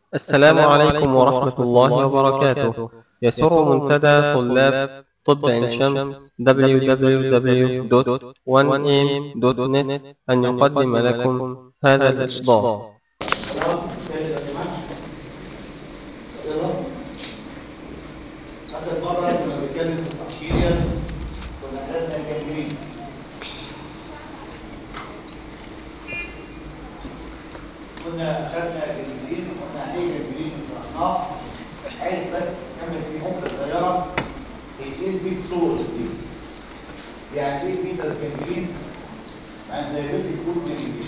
السلام عليكم ورحمة الله وبركاته يسر منتدى طلاب طب عين شمس www.1am.net أن يقدم لكم هذا الإصدار آخر مرة كنا بنتكلم في التحشيرية كنا خدنا الجنجرين كنا خدنا الجنجرين وقلنا عليه جنجرين وشرحناه عايز بس نعمل فيه ممكن صغيرة ايه البيت سورس دي يعني ايه بيتا الجنجرين مع ان البيت يكون جنجرين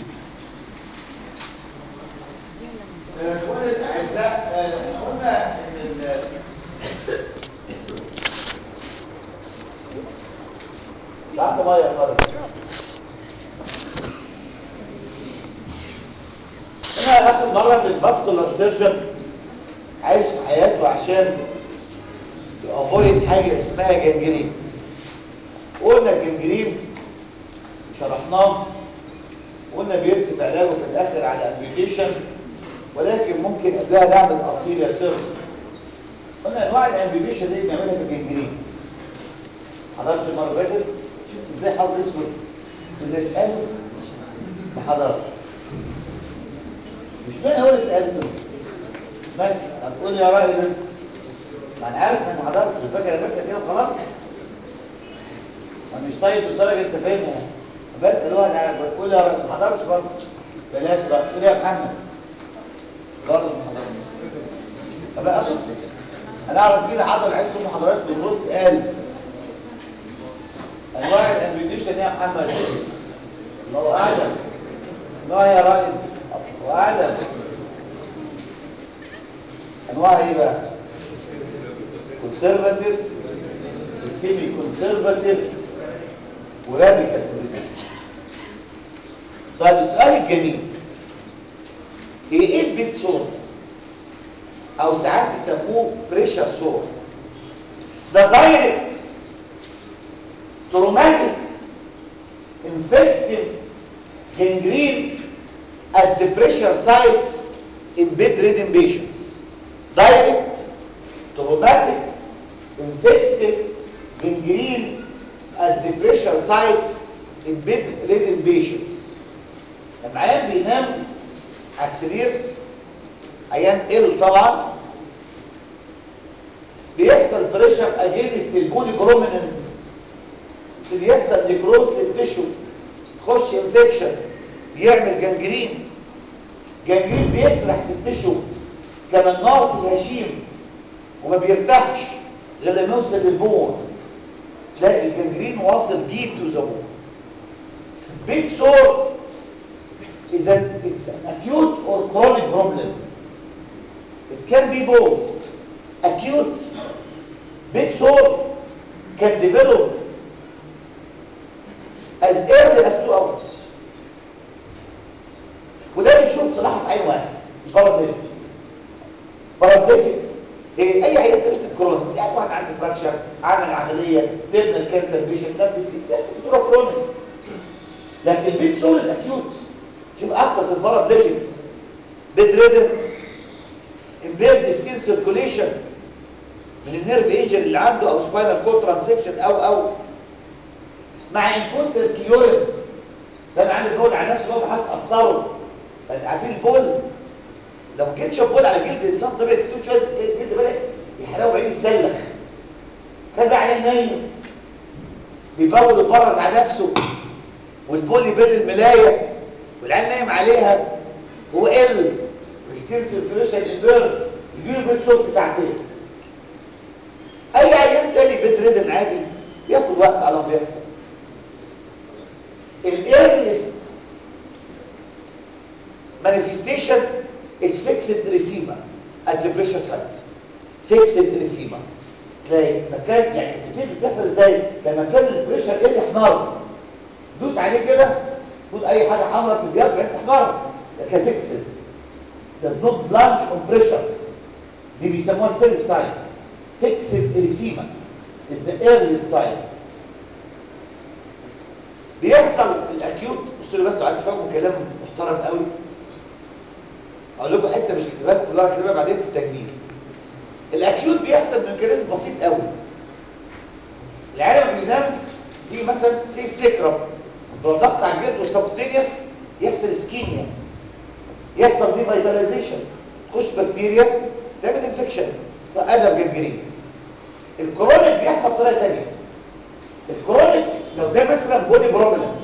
آه، كل الاعزاء آه، قلنا ان ال- بعد ما يقرر انا اخر مره في الباسكولار سيرجن عايش في حياته عشان يافويد حاجه اسمها جنجرين قلنا الجنجرين شرحناه قلنا بيرسم علاجه في الاخر على امبيوليشن ولكن ممكن قبلها نعمل ارتيريا سيرجن قلنا انواع الامبيوليشن دي بنعملها بالجنجرين حضرتش المره اللي فاتت شفت ازاي حظ اسود اللي اساله ما حضرش مش معنى هو اللي سالته بس هتقول لي يا راجل ما انا عارف انك ما حضرتش فاكر انا بسال كده وخلاص انا مش طيب لدرجه انت فاهمها بسال هو انا بقول يا راجل ما حضرتش برضه بلاش بقى تقول يا محمد برضه ما حضرتش طب اقصد انا اعرف كده حضر عايز ام حضرتك في الوسط قال انواع الامبيديشن يا محمد الله اعلم لا يا راجل الله اعلم انواع ايه بقى كونسرفاتيف سيمي كونسرفاتيف وراديكال طيب السؤال الجميل هي ايه البيت سور او ساعات بيسموه بريشر سور ده دايركت traumatic infective gangrene at the pressure sites in bedridden patients. Direct traumatic infective gangrene at the pressure sites in bedridden patients. لما عيان بينام على السرير عيان ال طبعا بيحصل بريشر اجينست البولي بروميننس بيحصل نيكروز للتشو تخش انفكشن يعمل جنجرين جنجرين بيسرح في التشو كما النار في الهشيم وما بيرتاحش غير لما يوصل للبون تلاقي الجنجرين واصل ديب تو ذا بون بيت سور is an, it's an acute or chronic problem. It can be both. Acute big sore can develop as early as two hours وده بنشوف صراحه في عين واحد بارابليجكس بارابليجكس إيه اي عيان ترسم كرونيك يعني واحد عنده فراكشر عمل عمليه تبنى الكانسر بيشن ده في الست صوره كرونيك لكن البيت سول الاكيوت شوف اكتر في البارابليجكس بيت ريدن امبيرد سكين سيركوليشن من النيرف انجن اللي عنده او سباينال كورد ترانسكشن او او مع انكونتنس يورين زي ما عامل بول على نفسه هو بحث اسطره عارفين البول لو جيت شوف بول على جلد انسان طبيعي ستون شويه جلد بقى يحرقوا بعين السلخ كان بقى عيان نايم بيبول ويبرز على نفسه والبول يبل الملايه والعيان نايم عليها هو ال السكين سيركيوليشن البيرد يجي له بيت صوت ساعتين اي عيان تاني بيت ريدن عادي بياخد وقت على ما بيحصل earliest manifestation is fixed erythema at the pressure site fixed erythema تلاقي مكان يعني كتير بتحصل ازاي لما كان البريشر ايه احمر دوس عليه كده خد اي حاجه حمراء في الجهاز بعدين تحمر لكن فيكسد does not blanch on pressure دي بيسموها الثيرد ساين فيكسد erythema is the earliest sign بيحصل الاكيوت بصوا لي بس عايز تفهموا كلام محترم قوي اقول لكم حته مش كتبها لكم الله كده بعدين في التجميل الاكيوت بيحصل ميكانيزم بسيط قوي العالم بينام في مثلا سي سكرم لو ضغط على الجلد والسبكوتينيوس يحصل اسكيميا يحصل دي فيتاليزيشن تخش بكتيريا تعمل انفكشن تقلب جنجرين الكرونيك بيحصل بطريقه ثانيه الكرونيك لو ده مثلا بودي بروبلمز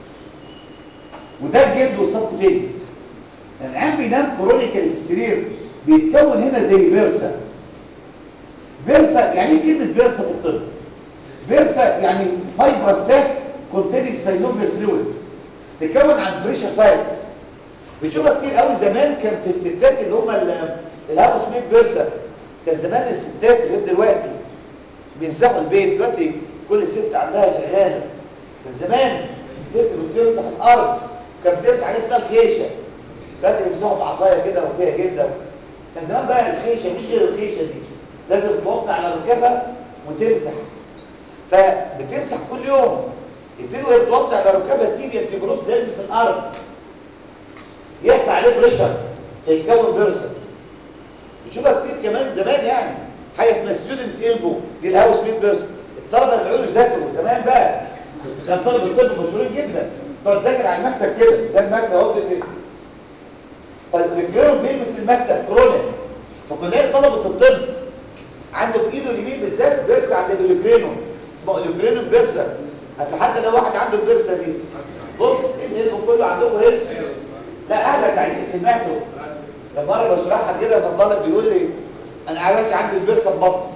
وده الجلد والسبكوتينيوس العيان بينام كرونيكالي في السرير بيتكون هنا زي بيرسا بيرسا يعني ايه كلمه بيرسا في الطب بيرسا يعني فايبر ساك كونتيننج ساينوفيال فلويد تتكون عن بريشر سايتس بنشوفها كتير قوي زمان كان في الستات اللي هم الهاوس ميد بيرسا كان زمان الستات غير دلوقتي بيمسحوا البيت دلوقتي كل ست عندها شغاله كان زمان الست بتمسح الارض كانت بتمسح حاجه اسمها الخيشه دلوقتي بيمسحوا بعصايه كده وفيها جدا كان زمان بقى الخيشه مش غير الخيشه دي لازم توقع على ركبها وتمسح فبتمسح كل يوم يبتدوا وهي بتوطي على ركبها التيبيا التيبروس يلمس الارض يحصل عليه بريشر يتكون بيرسل بنشوفها كتير كمان زمان يعني حاجه اسمها ستودنت ايلبو دي الهاوس ميد بيرسل الطلبه اللي بيقولوا يذاكروا زمان بقى كان طلبه الطب مشهورين جدا تقعد تذاكر على المكتب كده ده المكتب اهو كده فالرجلهم بيلمس المكتب كرونيك فكلنا طلبه الطب عنده في ايده اليمين بالذات بيرسا عند اليوكرينو اسمه اليوكرينو بيرسا حتى لو واحد عنده البيرسا دي بص الاسم كله عندكم هيلث لا اهلك عايزين سمعته لما مره بشرحها كده فالطالب بيقول لي انا عايش عندي البيرسا في بطني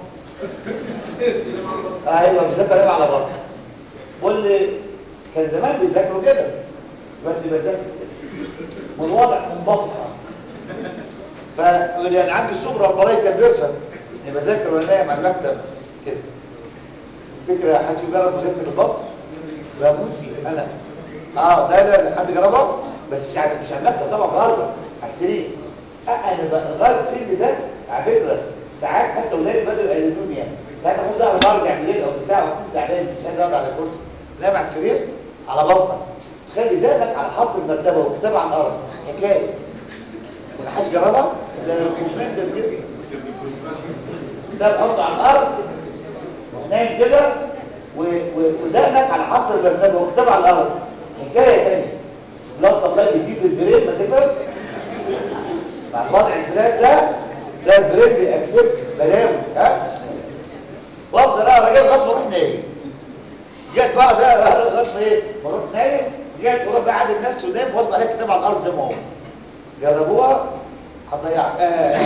ايوه بيذاكر ايه على بطني بقول لي كان زمان بيذاكروا كده دلوقتي بذاكر من واضح من بطنها فيقول لي انا عندي سوبر امبرايكال بيرسا اني بذاكر وانا نايم على المكتب كده فكره حد يجرب مذاكره البطن بموت فيه انا اه ده ده حد جربها بس مش على مش على المكتب طبعا غلط على السرير آه انا بقى لغايه السن ده على فكره ساعات حتى اولادي بدأوا يقلدوني يعني ساعات اخد ده برجع بالليل او بتاع واكون تعبان مش قادر اقعد على الكرسي نايم على السرير على بطنك خلي دماغك على حرف المرتبه وكتاب على الارض حكايه ما حدش جربها ده ريكومندد جدا ده بحطه على الارض نايم كده ودقنك على حرف المرتبه وكتاب على الارض حكايه ثانيه بلس الله بيزيد البرين ما تفهم مع وضع الفراق ده ده البرين بيأكسبت بلاوي ها وافضل اقرا كده لغايه ما اروح نايم جت بقى ده لغايه ما ايه ما اروح نايم جت وراح بقى عادل نفسه ونام وغصب عليك كتاب على الارض زي ما هو جربوها هتضيعك آه.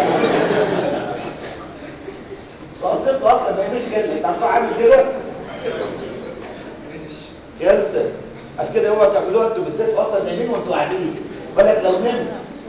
فاصلت اصلا ما يعملش كده انت هتروح عامل كده خلصت عشان كده هو تعملوها انتوا بالذات اصلا نايمين وانتوا قاعدين بالك لو نمت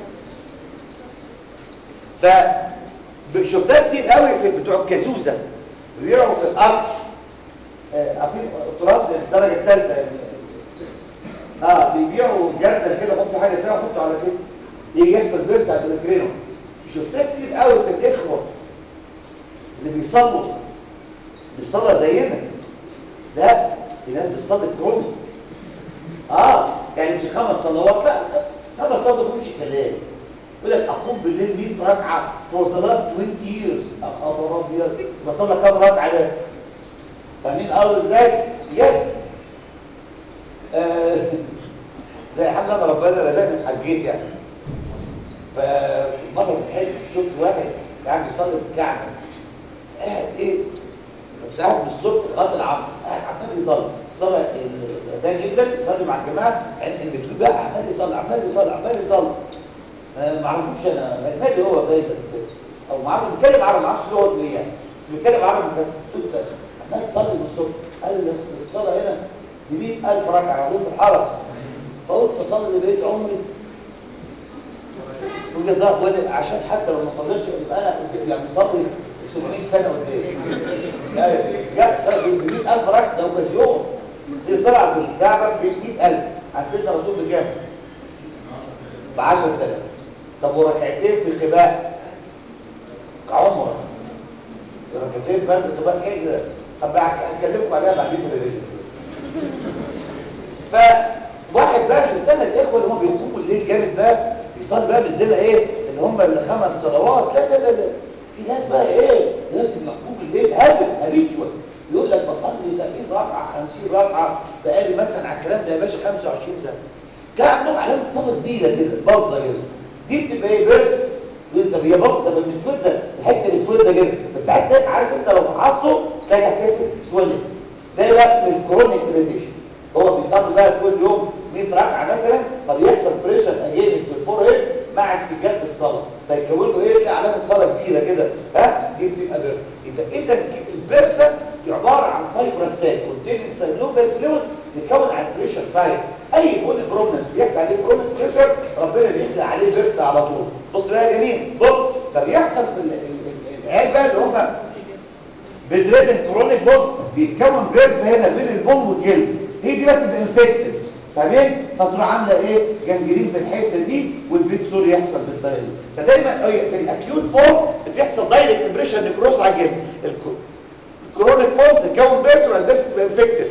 ف شفتها كتير قوي في بتوع الكازوزه بيبيعوا في الارض عارفين تراث الدرجه الثالثه يعني اه بيبيعوا جردل كده حط حاجه سوا حطوا على كده يجي يحصل بيرس عند الكرينو شفتها كتير قوي في الاخوه اللي بيصلوا بيصلى زينا لا في ناس بتصلي كروني اه يعني مش خمس صلوات لا خمس صلوات مش كلام يقول لك اقوم بالليل 100 ركعه فور ذا لاست 20 years خبر ابيض بصلي كام ركعه ده فاهمين قالوا ازاي يد آه زي حد انا ربنا رزقني حجيت يعني فمره في الحج شفت واحد قاعد بيصلي في الكعبه قاعد ايه قاعد من الصبح لغايه العصر قاعد عمال يصلي الصلاه ده جدا يصلي مع الجماعه يعني اللي بتقول بقى عمال يصلي عمال يصلي عمال يصلي آه ما اعرفوش انا مالي هو غايب بس او ما اعرف بيتكلم عربي ما اعرفش هو ايه يعني بيتكلم عربي بس قلت عمال تصلي من الصبح قال لي الصلاه هنا ب 100000 ركعه موجود في الحرم فقلت اصلي بقيت عمري وجد ضغط ولي عشان حتى لو ما صليتش يبقى انا يعني مصلي 700 سنه قدام يعني جت صلاه ب 100000 ركعه ده اوكازيون دي صلاه في الكعبه ب 100000 عن سيدنا الرسول بكام؟ ب 10000 طب وركعتين في القباء كعمره ركعتين بعد القباء ايه ده؟ طب هكلمكم عليها بعدين في الفيديو فواحد بقى شفت انا الاخوه اللي هم بيقوموا الليل جامد بقى بيصلي بقى بالزله ايه اللي هم الخمس صلوات لا لا لا لا في ناس بقى ايه ناس المحبوب الليل هبل هبيتشوال يقول لك بصلي 70 ركعه 50 ركعه بقالي مثلا على الكلام ده يا باشا 25 سنه كان عندهم علامه صلاه كبيره كده باظه كده دي بتبقى ايه بيرس وانت هي باظه بالمسوده الحته المسوده كده بس حتى عارف انت لو فحصته كان هتحس سويلنج ده بقى من الكرونيك ريديشن هو بيصلي بقى كل يوم 100 ركعه مثلا فبيحصل بريشر اجينست بالفور هيد مع السجاد بالصلاه فيكون له ايه تلاقي علامه صلاه كبيره كده ها دي بتبقى بيرسا يبقى اذا البيرسا دي عباره عن فايبرسات كونتين سيلوبر فلويد بيتكون على البريشر سايت اي بون بروبلم بيحصل عليه كرونيك بريشر ربنا بيخلق عليه بيرسا على طول بص بقى يا جميل بص فبيحصل في ال- ال- ال- العيال بقى اللي هم بدريدن كرونيك بص بيتكون بيرز هنا بين البوم والجلد هي دي بقى تبقى انفكتد فاهمين فتروح عامله ايه جنجرين في الحته دي والبيت سور يحصل بالطريقه دي فدايما أي في الاكيوت فورم بتحصل دايركت بريشر نيكروس على الجلد الكو- الكرونيك فورم تتكون بيرز والبيرز تبقى انفكتد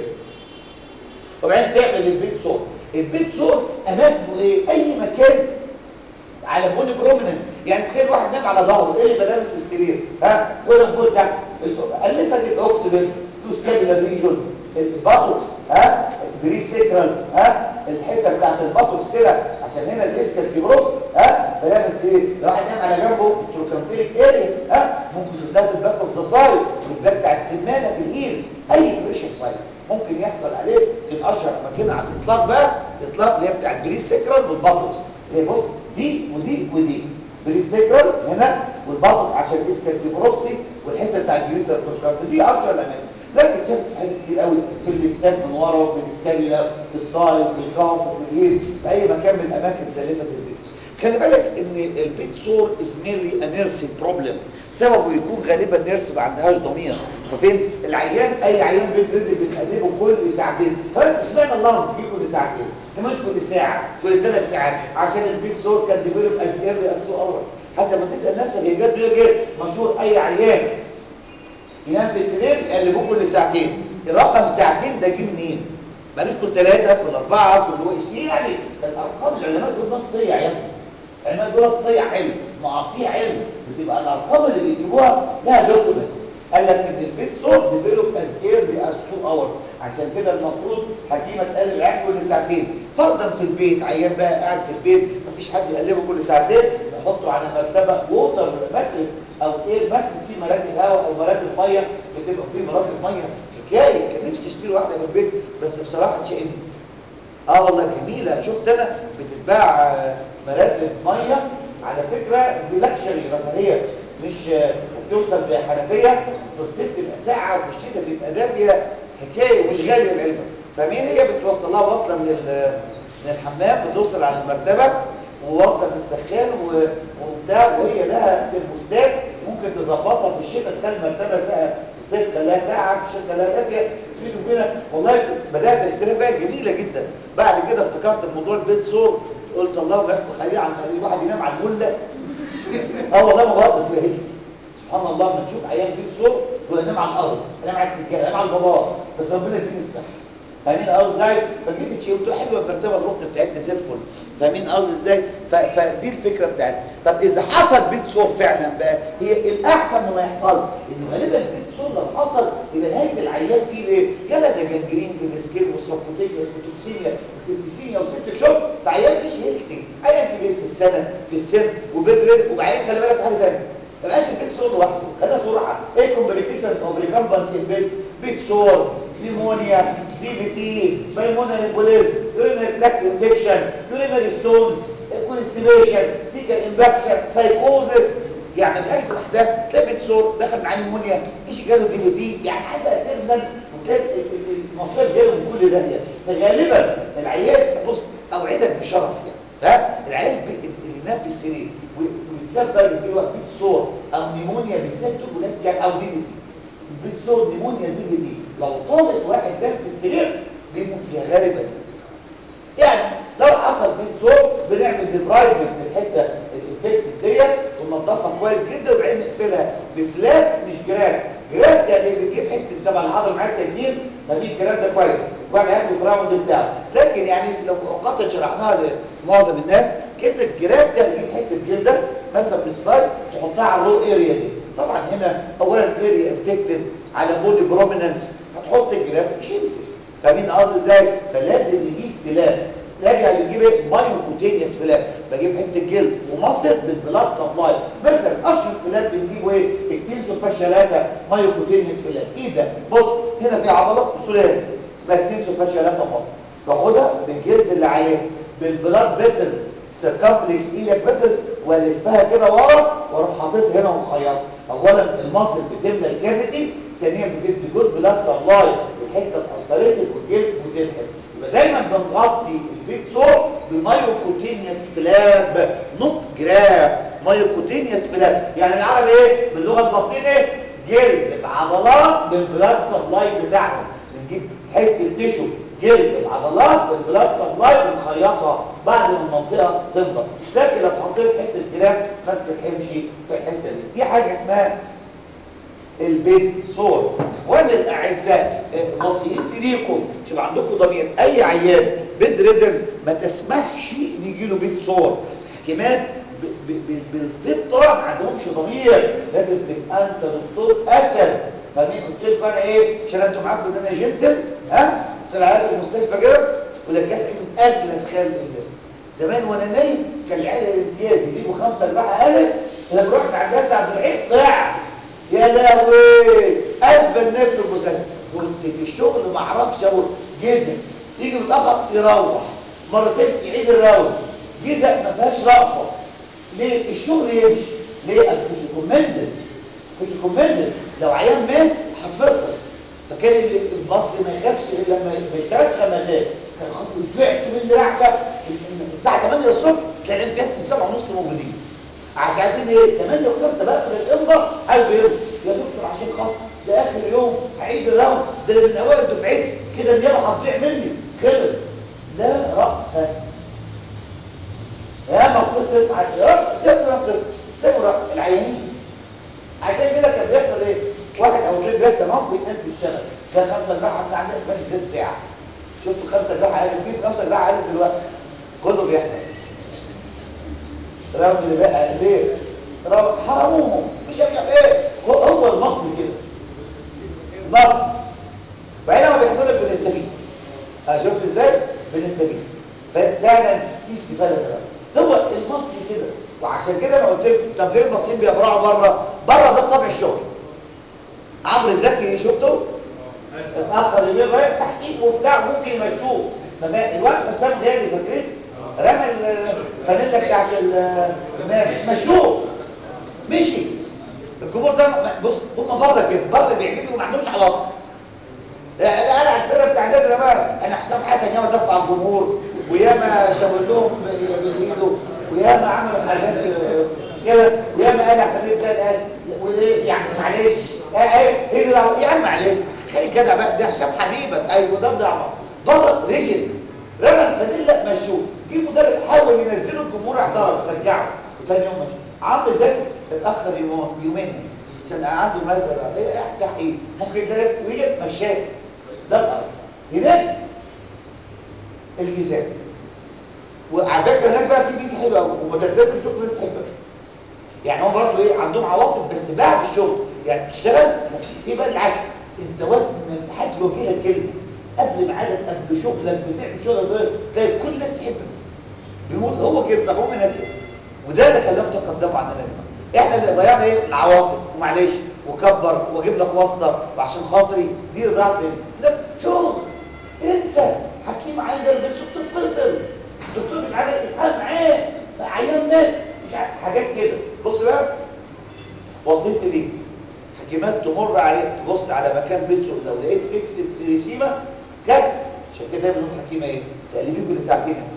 وبعدين تعمل البيت سور البيت سور اماكنه ايه اي مكان على بوني بروميننت يعني تخيل واحد نام على ظهره ايه اللي ملامس السرير ها ولا بول تحت الفك الاوكسيدنت تو سكابيلا ريجون الباتوكس ها البري سيكرال ها الحته بتاعت الباتوكس كده عشان هنا الاسكال كيبروس ها ملامس ايه لو واحد نام على جنبه تروكانتيريك اريا ها ممكن تلاقي في الباك اوف ذا سايد الباك بتاع السمانه في الهيل اي بريشر سايد ممكن يحصل عليه في الاشهر اماكنها على الاطلاق بقى الاطلاق اللي هي بتاع البري سيكرال والباتوكس اللي بص دي ودي ودي بريسيكرال هنا والبطن عشان الاسكالتيبروستي والحته بتاع الجليتر والكارت دي اشهر الاماكن لكن شفت حاجات كتير قوي في الكتاب من ورا وفي الاسكابيلا في الصايد في الكاف وفي الهيل في اي مكان من الاماكن سالفه الزيت خلي بالك ان البيت سور از ميرلي انيرسي بروبلم سببه يكون غالبا نيرس ما عندهاش ضمير ففين العيان اي عيان بيت رجل بتقلبه كل ساعتين طيب اشمعنى اللفظ دي كل ساعتين ده مش كل ساعه كل ثلاث ساعات عشان البيت سور كان ديفلوب از ايرلي از تو اور حتى ما تسال نفسك هي جت بيقول ايه مشهور اي عيان ينام في السرير يقلبوه كل ساعتين الرقم ساعتين ده جه منين مالوش كل ثلاثه كل اربعه كل وقت ايه يعني الارقام العلماء دول نصيه يا ابني العلماء دول نصيه علم معطيه علم بتبقى الارقام اللي بيجيبوها لها دوكيومنت قال لك ان البيت صوت ديفلوب از ايرلي از 2 اور عشان كده المفروض حكيمه تقلب العين كل ساعتين فرضا في البيت عيان بقى قاعد في البيت مفيش حد يقلبه كل ساعتين نحطه على مرتبه ووتر ماتريس او اير ماتريس في مراكب هواء او مراكب ميه بتبقى في مراكب ميه حكايه كان نفسي اشتري واحده في البيت بس بصراحه اتشقمت اه والله جميله شفت انا بتتباع آه، مراكب ميه على فكره بلكشري رفاهيه مش آه، بتوصل بحنفيه في الصيف تبقى ساعه وفي الشتاء تبقى دافيه حكايه ومش غاليه العلبه فمين هي بتوصل لها واصله من ال- من الحمام بتوصل على المرتبه وواصله من السخان و- وبتاع وهي لها ترموستات ممكن تظبطها في الشتاء تخلي المرتبه ساعه في الصيف خليها ساعه في الشتاء خليها دافيه بيني وبينك والله بدات اشتري فيها جميله جدا بعد كده افتكرت الموضوع البيت صور قلت الله يحفظ خليه على الواحد ينام على المله اه والله ما بقى بس هيلثي سبحان الله لما نشوف عيال بيت صور هو ينام على الارض ينام على السجاده ينام على البابار بس ربنا يديني الصحه فاهمين قصدي ازاي فجيت شيء قلت له حلوه المرتبه القطن بتاعتنا زي الفل فاهمين قصدي ازاي ف- فدي الفكره بتاعتي طب اذا حصل بيت صور فعلا بقى هي الاحسن انه ما يحصلش انه غالبا البيت صور لو حصل يبقى نهايه العيان فيه ايه يلا ده جنجرين في السكين والسبكوتيكيا والتوكسيميا وسبتيسيميا وسبتك شوك فعيان مش هيلثي عيان كبير في السنه في السن وبيت ريد وبعدين خلي بالك في حاجه ثانيه ما بقاش البيت صور لوحده خلينا صراحه ايه كومبليكيشن اوف ريكامبنس البيت بيت صور نيمونيا دي في تي بايمونال امبوليزم يورينري تراكت انفكشن يورينري ستونز كونستيبيشن فيكال امباكشن سايكوزس يعني ما بقاش لوحدها تلاقي بيت صور دخل معاه نيمونيا يجي جاله دي في تي يعني حاجه ترزن وتلاقي ال- ال- المصير جاله من كل داهيه فغالبا العيال بص اوعدك بشرف يعني ها العيال بي- اللي ينام في السرير و- ويتسبب اللي هو بيت صور او نيمونيا بالذات دول ولاد كام او دي في تي البيت صور نيمونيا دي في تي لو طالت واحد نام في السرير بيموت فيها غالبا يعني لو حصل بيت صور بنعمل ديبرايفنج من الحته الافكت ديت وننضفها كويس جدا وبعدين نقفلها بفلات مش جراف جراف يعني بنجيب حته تبع العضله معاك تجميل نبيل الجراف ده كويس واحد هياخد الراوند بتاعه لكن يعني لو اوقات شرحناها لمعظم الناس كلمه جراف ده نجيب حته جلده مثلا تحطها على الرو اريا دي طبعا هنا اولا اريا انفكتد على بودي بروميننس هتحط الجراف مش يمسك فاهمين قصدي ازاي فلازم نجيب فلان راجع بنجيب ايه مايوكوتينيوس فلان بجيب حته جلد ومصل بالبلاد سبلاي مثلا اشهر فلان بنجيبه ايه اكتينتو فاشلاتا مايوكوتينيوس فلان ايه ده بص هنا في عضلات اصوليه اسمها اكتينتو فاشلاتا مصل باخدها بالجلد اللي عليه بالبلاد فيسلز سيركمفلكس ايدك بس والفها كده ورا واروح حاططها هنا ومخيطها اولا المصل بتملى الكافيتي ثانيا بتدي جود بلاد سبلاي الحته الالسريتد والجلد وتلحق يبقى دايما بنغطي الفيت سور بمايوكوتينيوس فلاب نوت جراف مايوكوتينيوس فلاب يعني العربي ايه باللغه البطيئه ايه جلد العضلات بالبلاد سبلاي بتاعهم بنجيب حته تيشو جلد العضلات بالبلاد سبلاي بنخيطها بعد ما المنطقه تنضف لكن لو حطيت حته جراف ما بتتحمش في الحته دي دي حاجه اسمها البيت صور وانا الاعزاء وصيتي ليكم شوف عندكم ضمير اي عيان بيد ريدن ما تسمحش ان يجي له بيت صور حكيمات بالفطره ما عندهمش ضمير لازم تبقى انت دكتور اسد فاهمين قلت لكم انا ايه عشان انتوا معاكم ان انا جنتل ها سلعات المستشفى كده ولا كاس من اجلس خيال الله زمان وانا نايم كان العيال الامتياز يجيبوا خمسه اربعه الف لما رحت عند جاسع عبد العيد ضيع يا لهوي اسبل نفس في المستشفى كنت في الشغل ما اعرفش اقول جزء يجي متاخر يروح مرتين يعيد الراوند جزء ما فيهاش رأفه ليه الشغل يمشي ليه مش كومندد مش كومندد لو عيان مات هتفصل فكان المصري ما يخافش الا لما ما يشتغلش لما يخاف كان خاف يتبعش من اللي راحه الساعه 8 الصبح تلاقي الامتياز من 7 ونص موجودين عشان عارفين ايه 8 و5 بقى من الامضه عايز يرضى يا دكتور عشان خاطر ده اخر يوم هعيد الراوند ده من اوائل دفعتي كده النيابه هتضيع مني خلص لا رأفه يا ما خلصت يا رب سيبنا خلص سيبوا العيانين عشان كده كان بيحصل ايه واحد او اثنين بيحصل هم بيتنام في الشغل ده خمسه جراحه من عندنا ماشي ثلث ساعه شفتوا خمسه جراحه قالوا كيف خمسه جراحه قالوا دلوقتي كله بيحصل رغم اللي بقى ليه حرموهم مش هيعمل ايه هو المصري كده المصري بينما بيحضر لك بنستفيد اه شفت ازاي بنستفيد ففعلا في استفاده كده هو المصري كده وعشان كده انا قلت لكم طب ليه المصريين بيبرعوا بره بره ده طبع الشغل عمرو زكي شفته اتاخر يومين رايح تحقيق وبتاع ممكن يمشوه الوقت حسام غالي فاكرين رمى الفانيلا بتاعت المال مشوه مشي الجمهور ده بص هم بره كده بره بيعجبني وما عندهمش علاقه لا انا على الفرقه بتاع النادي بقى انا حسام حسن ياما دفع على الجمهور وياما شاور لهم بايده وياما عملوا حاجات كده وياما قال احنا ده قال وليه يعني معلش ايه ايه يا عم معلش خلي كده بقى ده حسام حبيبك ايوه ده ضعف بره رجل رمى الفانيلا مشوه في مدرب حاول ينزله الجمهور اعترض رجعه وثاني يوم مشوه عمرو زكي اتاخر يومين يومين عشان عنده مزرعه ايه افتح ايه ممكن يدرك ويجي مشاه ده الارض هناك الجزاء وعلى فكره هناك بقى في ميزه حلوه قوي ومدرسات الشغل ناس حلوه يعني هم برضه ايه عندهم عواطف بس بعد الشغل يعني تشتغل وفي سيبها العكس انت وقت ما حدش بيوجه لك كلمه قبل ميعادك قبل شغلك بتعمل شغلك تلاقي كل الناس تحبك بيقول هو كده طب هم هنا كده وده اللي خلاهم تقدموا عننا احنا اللي ضيعنا ايه العواطف ومعلش وكبر واجيب لك واسطه وعشان خاطري دي ضعف لا شغل انسى حكيم عند البنسوب تتفصل الدكتور مش عارف يتعامل معاه عيان مات مش عارف حاجات كده بص بقى وصيتي ليك حكيمات تمر عليه تبص على مكان بيتسو لو لقيت فيكس ريسيما كارثه عشان كده بنقول حكيمه ايه تقلبيه كل ساعتين بس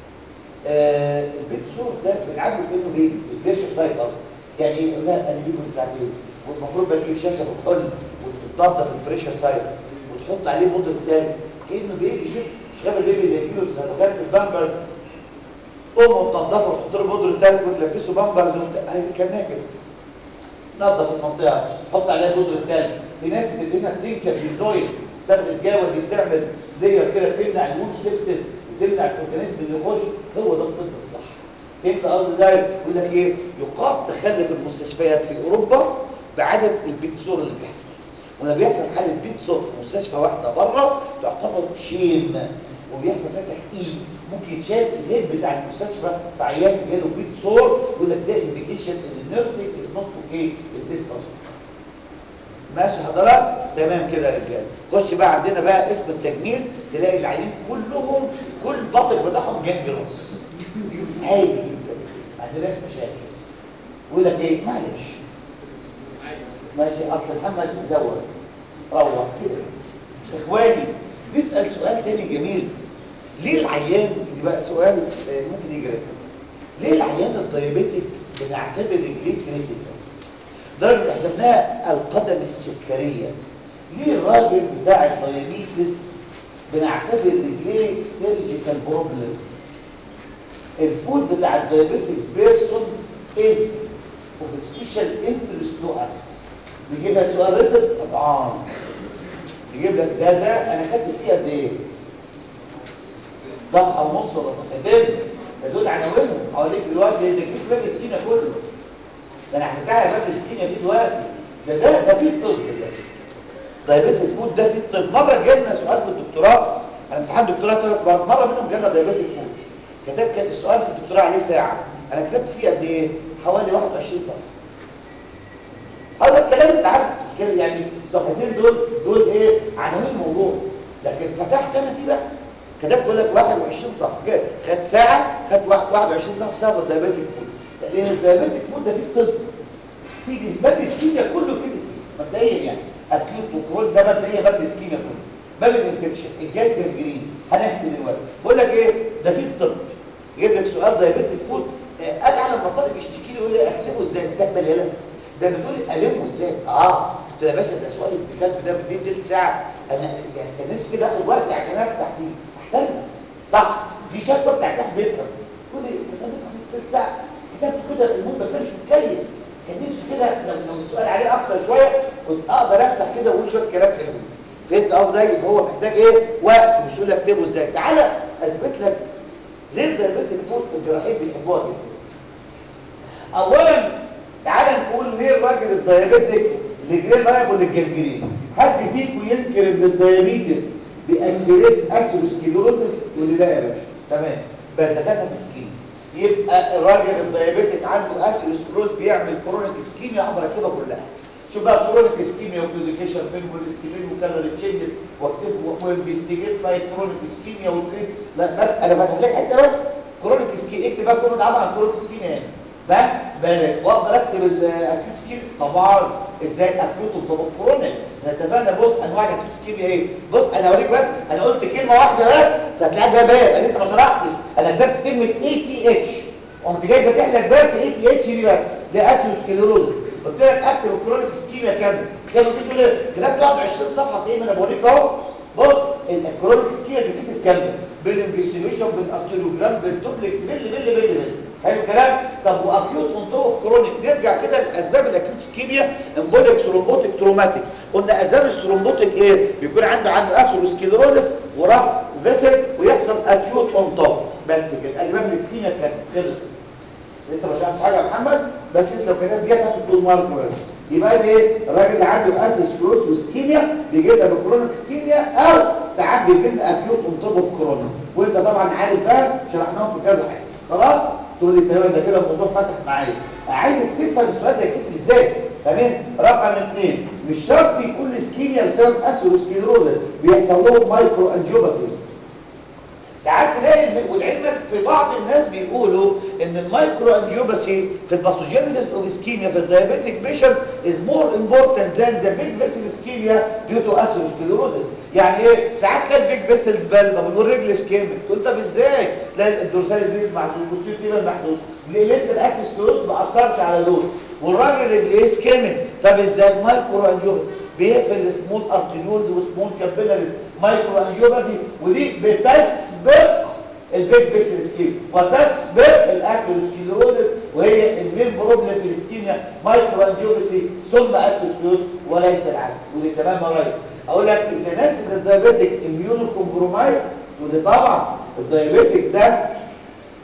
آه البيتسو ده بنعمله كانه بيبي الفيشن سايت اب يعني ايه لا قلبيه كل ساعتين والمفروض بقى تجيب شاشه بتحل وتنظف البريشر سايت وتحط عليه موديل تاني كانه بيبي شوف شباب البيبي اللي يجيله تسلخات البامبرز امه تنظفه وتحط له موديل تاني وتلبسه بامبرز كانها كده نظف المنطقه حط عليها جدر تاني في ناس بتدينا تنكر بيزويد سبب الجاوه دي بتعمل لير كده بتمنع الوود سيبسس وتمنع الاورجانيزم اللي يخش هو ده الطب الصح فهمت قصدي ازاي يقول لك ايه يقاس تخلف المستشفيات في اوروبا بعدد البيت سور اللي بيحصل ولما بيحصل حاله بيت سور في مستشفى واحده بره تعتبر شيم وبيحصل فيها تحقيق ممكن يتشال الهيد بتاع المستشفى في عيان جاله بيت سور يقول لك ده انديكيشن ان النيرسينج از نوت اوكي ازاي ماشي حضرتك تمام كده يا رجاله خش بقى عندنا بقى اسم التجميل تلاقي العيانين كلهم كل بطل بتاعهم جانجلوس عادي جدا ما عندناش مشاكل يقول لك ايه معلش ماشي اصل محمد زود روح كده اخواني نسال سؤال تاني جميل ليه العيان دي بقى سؤال آه، ممكن يجري ليه العيان الدايابيتك بنعتبر رجليه كريتيكال درجة حسبناها القدم السكرية ليه الراجل بتاع الدايابيتس بنعتبر رجليه سيرجيكال بروبلم الفود بتاع الدايابيتك بيرسون از اوف سبيشال انترست تو اس بيجيبها سؤال ريتد طبعا يجيب لك ده ده انا كاتب فيه قد ايه صفحه ونص ولا صفحتين ده دول عناوينهم هوريك دلوقتي ده كيف باب السكينه كله ده انا هفتحها باب السكينه دي دلوقتي ده ده ده فيه الطب ده دايبيتك فود ده فيه الطب مره جالنا سؤال في الدكتوراه انا امتحان دكتوراه ثلاث مرات مره منهم جالنا دايبيتك فود كتب كان السؤال في الدكتوراه عليه ساعه انا كتبت فيه قد ايه حوالي 21 صفحه هذا الكلام انت عارف مش كده يعني الصفحتين دول دول ايه عناوين الموضوع لكن فتحت انا فيه بقى كتبت لك 21 صفحه كده خدت ساعه خدت 21 صفحه بسبب الدايبيتك فود لان الدايبيتك فود ده فيه الطب في اسباب السكيميا كله كده مبدئيا يعني اكيوت وكرول ده مبدئيا باب السكيميا كله باب الانفكشن الجاز جرين هنحكي دلوقتي بقول لك ايه ده فيه الطب يجيب لك سؤال دايبيتك فود آه، اجعل لما طالب يشتكي لي يقول لي اكتبه ازاي تكمل يلا ده انا دول المه ازاي اه قلت له يا باشا ده سؤال الكتاب ده بدي تلت ساعه انا يعني كان نفسي كده اخد وقت عشان افتح فيه احتاج صح في شاب بتاع تحت بيفهم يقول لي انت كتبت تلت ساعه كتبت كده في المهم بس انا مش متكيف كان نفسي كده لو لو السؤال عليه اكتر شويه كنت اقدر افتح كده واقول شويه كلام حلو فهمت قصدي يبقى هو محتاج ايه وقت مش يقول لك اكتبه ازاي تعالى اثبت لك ليه الدايبيتك فود الجراحين بيحبوها جدا اولا تعال نقول ليه الراجل الدايابيتك رجليه لايبل للجنجرين حد فيكم ينكر ان الدايابيتس باكسليت اسيروسكليروزس واللي ده يا باشا تمام بس ده كان مسكين يبقى الراجل الدايابيتك عنده اسيروسكليروز بيعمل كرونيك اسكيميا اقدر اكتبها كلها شوف بقى كرونيك اسكيميا وكلوديكيشن فين والاسكيميا وكالوري تشينجز واكتب وانفستيجيت لايك كرونيك اسكيميا وتريد لا بس انا فاتح لك حته بس كرونيك اسكيميا اكتب بقى كله اتعمل عن كرونيك اسكيميا يعني ده بالك واقدر اكتب الاكيوت سكيم طبعا ازاي اكيوت طب كرونيك اتفقنا بص انواع الاكيوت سكيم ايه بص انا هوريك بس انا قلت كلمه واحده بس فهتلاقيها جايه باب انا لسه ما شرحتش انا كتبت كلمه اي تي اتش قمت جاي فاتح لك باب اي تي اتش دي بس دي اسيوسكليروز قلت لك اكتب الكرونيك سكيميا كامل كانوا بيقولوا لي كتبت 21 صفحه ايه ما انا بوريك اهو بص الكرونيك سكيميا بتكتب كامله بالانفستيجيشن بالارتيروجرام بالدوبلكس باللي باللي باللي باللي حلو الكلام طب واكيوت منطقه كرونيك نرجع كده لاسباب الاكيوت سكيميا امبوليك ثرومبوتيك تروماتيك قلنا اسباب الثرومبوتيك ايه بيكون عنده عنده اثيروسكليروزس ورفع فيسل ويحصل اكيوت اون توب بس كده اسباب الاسكيميا كانت خلصت لسه ما شرحتش حاجه يا محمد بس انت لو كتبت دي هتاخد طول مارك يبقى ده ايه الراجل اللي عنده اثيروسكليروز وسكيميا بيجي لنا بكرونيك سكيميا او ساعات بيجي لنا اكيوت اون توب اوف كورونا وانت طبعا عارف بقى شرحناهم في كذا حصه خلاص تقول لي تمام ده كده الموضوع فتح معايا عايزك تفهم السؤال ده يتكتب ازاي تمام رقم اثنين مش شرط يكون الاسكيميا بسبب اثيروسكليروزس بيحصل لهم مايكرو انجيوباثي ساعات تلاقي والعلمك في بعض الناس بيقولوا ان المايكرو انجيوباثي في الباثوجينيسيس اوف اسكيميا في الدايابيتيك بيشنت از مور امبورتنت ذان ذا بيج فيسل اسكيميا ديو تو اثيروسكليروزس يعني ايه ساعات تلاقي البيج فيسلز بالبا والرجل اسكيميك تقول طب ازاي تلاقي الدورسال فيز محسوس والبوستير تيبل محسوس ليه لسه الاثيروسكليروز ما اثرش على دول والراجل رجليه اسكيميك طب ازاي مايكرو انجيوباثي بيقفل سمول ارتريولز وسمول كابيلاريز مايكرو انجيوباثي ودي بتسبق البيج فيسل سكيم وتسبق الاثيروسكليروزس وهي المين بروبلم في الاسكيميا مايكرو انجيوباثي ثم اثيروسكليروز وليس العكس ودي تمام يا ريس اقول لك انت ناس الدايابيتيك اميونو كومبرومايز ودي طبعا الدايابيتيك ده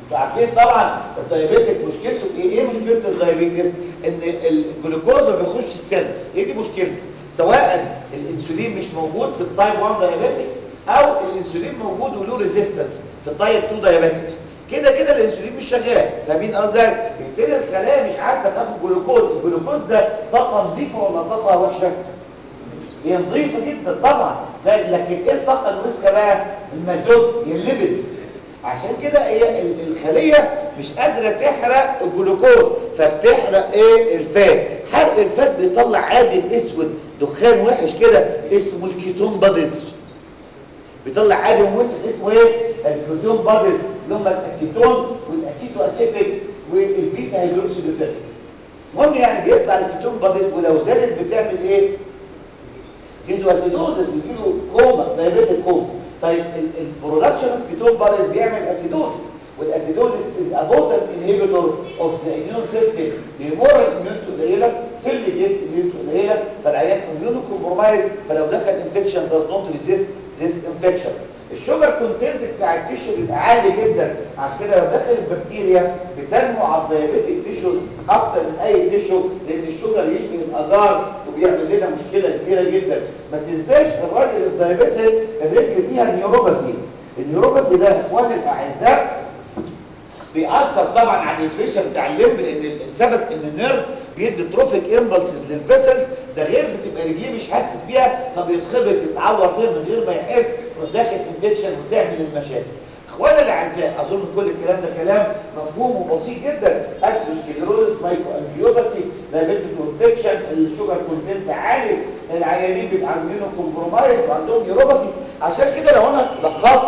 انتوا عارفين طبعا الدايابيتك مشكلته ايه ايه مشكله الدايابيتس ان الجلوكوز ما بيخش السيلز هي دي مشكلته سواء الانسولين مش موجود في التايب 1 دايابيتكس او الانسولين موجود وله ريزيستنس في التايب 2 دايابيتكس كده كده الانسولين مش شغال فاهمين قصدي بيبتدي الخلايا مش عارفه تاخد جلوكوز الجلوكوز ده طاقه نظيفه ولا طاقه وحشه هي نظيفه جدا طبعا لكن ايه الطاقه الوسخه بقى المازوت هي الليبيدز عشان كده هي الخليه مش قادره تحرق الجلوكوز فبتحرق ايه الفات حرق الفات بيطلع عادم اسود دخان وحش كده اسمه الكيتون بادز بيطلع عادم وسخ اسمه ايه الكيتون بادز اللي هم الاسيتون والاسيتو اسيتيك والبيتا هيدروكسيدوتيك المهم يعني بيطلع الكيتون بادز ولو زادت بتعمل ايه هيدرواسيدوزس بيجيله كوما دايابيتك كوما طيب البرودكشن اوف كيتون بادز بيعمل اسيدوزس والاسيدوزس از ا بوتنت انهبيتور اوف ذا اميون سيستم بيمر الاميونتي قليله سيل ديت اميونتي قليله فالعيان اميونو كومبرومايز فلو دخل انفكشن داز نوت ريزيست ذيس انفكشن الشوجر كونتنت بتاع التيشو بيبقى عالي جدا عشان كده لو دخل البكتيريا بتنمو على الدايابيتك تيشوز اكتر من اي تيشو لان الشوجر يشبه الاجار وبيعمل لنا مشكله كبيره جدا ما تنساش الراجل الدايابيتك الرجل فيها النيوروباثي النيوروباثي ده اخواني الاعزاء بيأثر طبعا على النيوتريشن بتاع الليمب لان ثبت ان النيرف بيدي تروفيك امبلسز للفيسلز ده غير بتبقى رجليه مش حاسس بيها فبيتخبط يتعور فيها من غير ما يحس وداخل انفكشن وتعمل المشاكل اخوانا الاعزاء اظن كل الكلام ده كلام مفهوم وبسيط جدا اسيروسكليروزس مايكرو انجيوباسي دايابيتك انفكشن الشوجر كونتنت عالي العيانين بيبقى عاملينه كومبرومايز وعندهم نيوروباثي عشان كده لو انا لخصت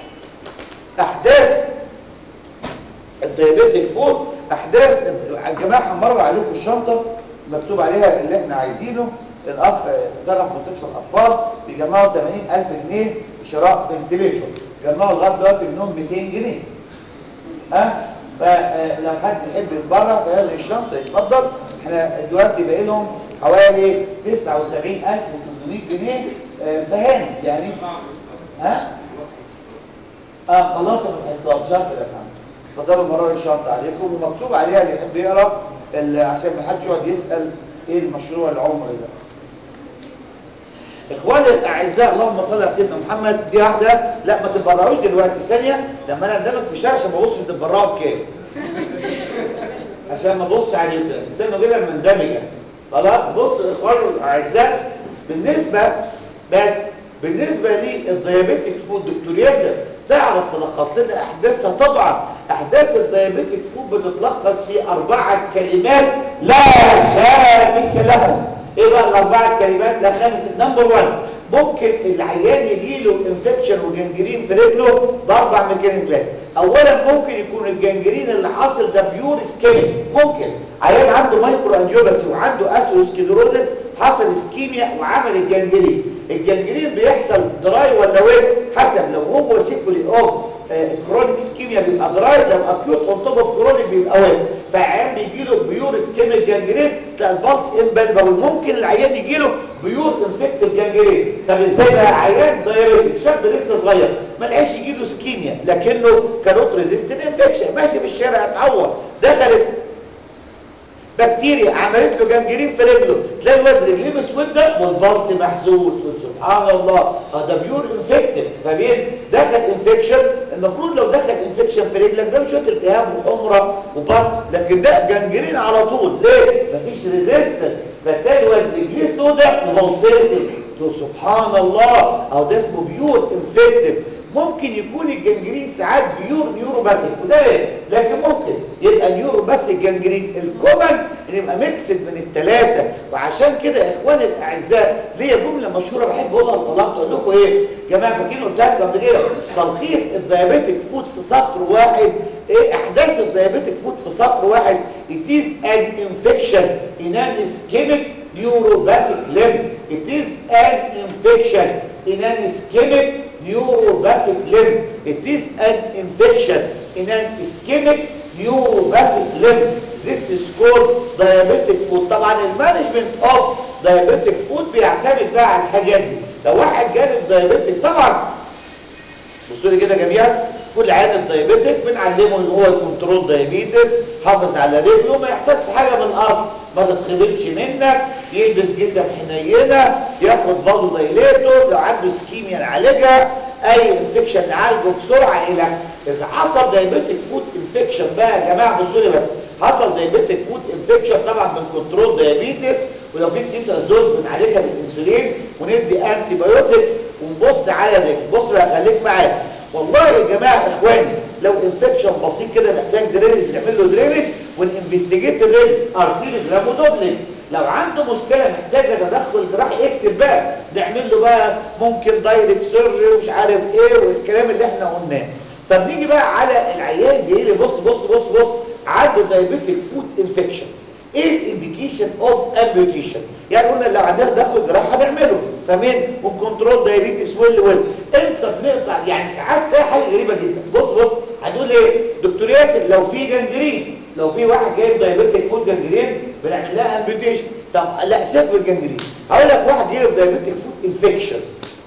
احداث الدايابيتك فود احداث الجماعه مر عليكم الشنطه مكتوب عليها اللي احنا عايزينه الاخ زرع مستشفى الاطفال بيجمعوا 80000 جنيه شراء فنتليتور جمعوا لغايه دلوقتي منهم 200 جنيه ها فلو حد يحب يتبرع في هذه الشنطه يتفضل احنا دلوقتي باقي لهم حوالي 79800 جنيه فهان يعني ها اه خلصوا من الحساب شكرا يا فندم اتفضلوا مرار الشنطه عليكم ومكتوب عليها اللي يحب يقرا عشان ما حدش يقعد يسال ايه المشروع العمري ده اخواني الاعزاء اللهم صل على سيدنا محمد دي واحده لا ما تتبرعوش دلوقتي ثانيه لما انا اندمج في شاشه ما ابصش تتبرعوا بكام عشان ما ابصش عليكم استنوا كده لما اندمج خلاص بص اخواني الاعزاء بالنسبه بس, بس بالنسبه للديابيتك فود دكتور ياسر تعرف تلخص لنا احداثها طبعا احداث الديابيتك فود بتتلخص في اربعه كلمات لا خامس لهم ايه بقى الاربعه كلمات لا خامس نمبر 1 ممكن العيان يجي له انفكشن وجنجرين في رجله باربع ميكانيزمات اولا ممكن يكون الجنجرين اللي حاصل ده بيور سكيميك ممكن عيان عنده مايكرو انجيوباسي وعنده اسوسكليروزس حصل اسكيميا وعمل الجنجرين الجنجرين بيحصل دراي ولا ويت حسب لو هو سيكولي اوف كرونيك اسكيميا بيبقى دراي لو اكيوت اون توب اوف كرونيك بيبقى ويت فعيان بيجي له بيور اسكيميك جنجرين تلاقي البلس امبالبل ممكن العيان يجي له بيور انفكتيف جنجرين طب ازاي بقى عيان دايابيتك شاب لسه صغير ما لقاش يجي له اسكيميا لكنه كانوت ريزيستنت انفكشن ماشي في الشارع اتعور دخلت بكتيريا عملت له جنجرين في رجله تلاقي الواد رجليه مسوده والبلس محسوس سبحان الله اه ده بيور انفكتيف فبين دخل انفكشن المفروض لو دخل انفكشن في رجلك ده مش التهاب وحمره وبس لكن ده جنجرين على طول ليه مفيش ريزيستنس فتلاقي الواد رجليه سودا وبلسيتك سبحان الله او ده اسمه بيور انفكتيف ممكن يكون الجنجرين ساعات بيور نيوروباثيك وده ليه لكن ممكن يبقى نيوروباثيك جنجرين الكومن ان يبقى ميكس من الثلاثه وعشان كده يا اخواني الاعزاء ليا جمله مشهوره بحب اقولها لطلبت اقول لكم ايه جماعه فاكرين قلت لكم قبل كده تلخيص الدايابيتك فود في سطر واحد ايه احداث الدايابيتك فود في سطر واحد it is an infection in an ischemic neuropathic limb it is an infection in an ischemic neuropathic limb. It is an infection in an ischemic neuropathic limb. This is called diabetic food. طبعا المانجمنت اوف diabetic food بيعتمد بقى على الحاجات دي. لو واحد جانب diabetic طبعا بصوا لي كده جميعا فول العيان الدايابيتك بنعلمه ان هو يكنترول دايابيتس حافظ على رجله ما يحتاجش حاجه من الاصل ما تتخبطش منك يلبس جزم حنينه ياخد برضه دايليتو لو عنده سكيميا نعالجها اي انفكشن نعالجه بسرعه الى اذا حصل دايابيتك فود انفكشن بقى يا جماعه بصوا لي بس حصل دايابيتك فود انفكشن طبعا من كنترول دايابيتس ولو في كتير دوز بنعالجها بالانسولين وندي انتي بايوتكس ونبص على الرجل بص بقى خليك معايا والله يا جماعه اخواني لو انفكشن بسيط كده محتاج درينج بنعمل له درينج وننفستيجيت الرجل ارتيريوجرام ودوبلكس لو عنده مشكله محتاجه تدخل جراحي اكتب بقى نعمل له بقى ممكن دايركت سيرجري ومش عارف ايه والكلام اللي احنا قلناه طب نيجي بقى على العيان جاي لي بص بص بص بص عنده دايابيتك فود انفكشن ايه الانديكيشن اوف امبيوتيشن يعني قلنا لو عندنا تدخل جراحي هنعمله فاهمين وكنترول دايابيتس ويل ويل امتى بنقطع يعني ساعات تلاقي حاجه غريبه جدا بص بص هتقول ايه دكتور ياسر لو في جنجرين لو في واحد جايب دايابيتك فود جنجرين بنعمل لها امبيوتيشن طب لا سيب الجنجرين هقول لك واحد جايب دايابيتك فود انفكشن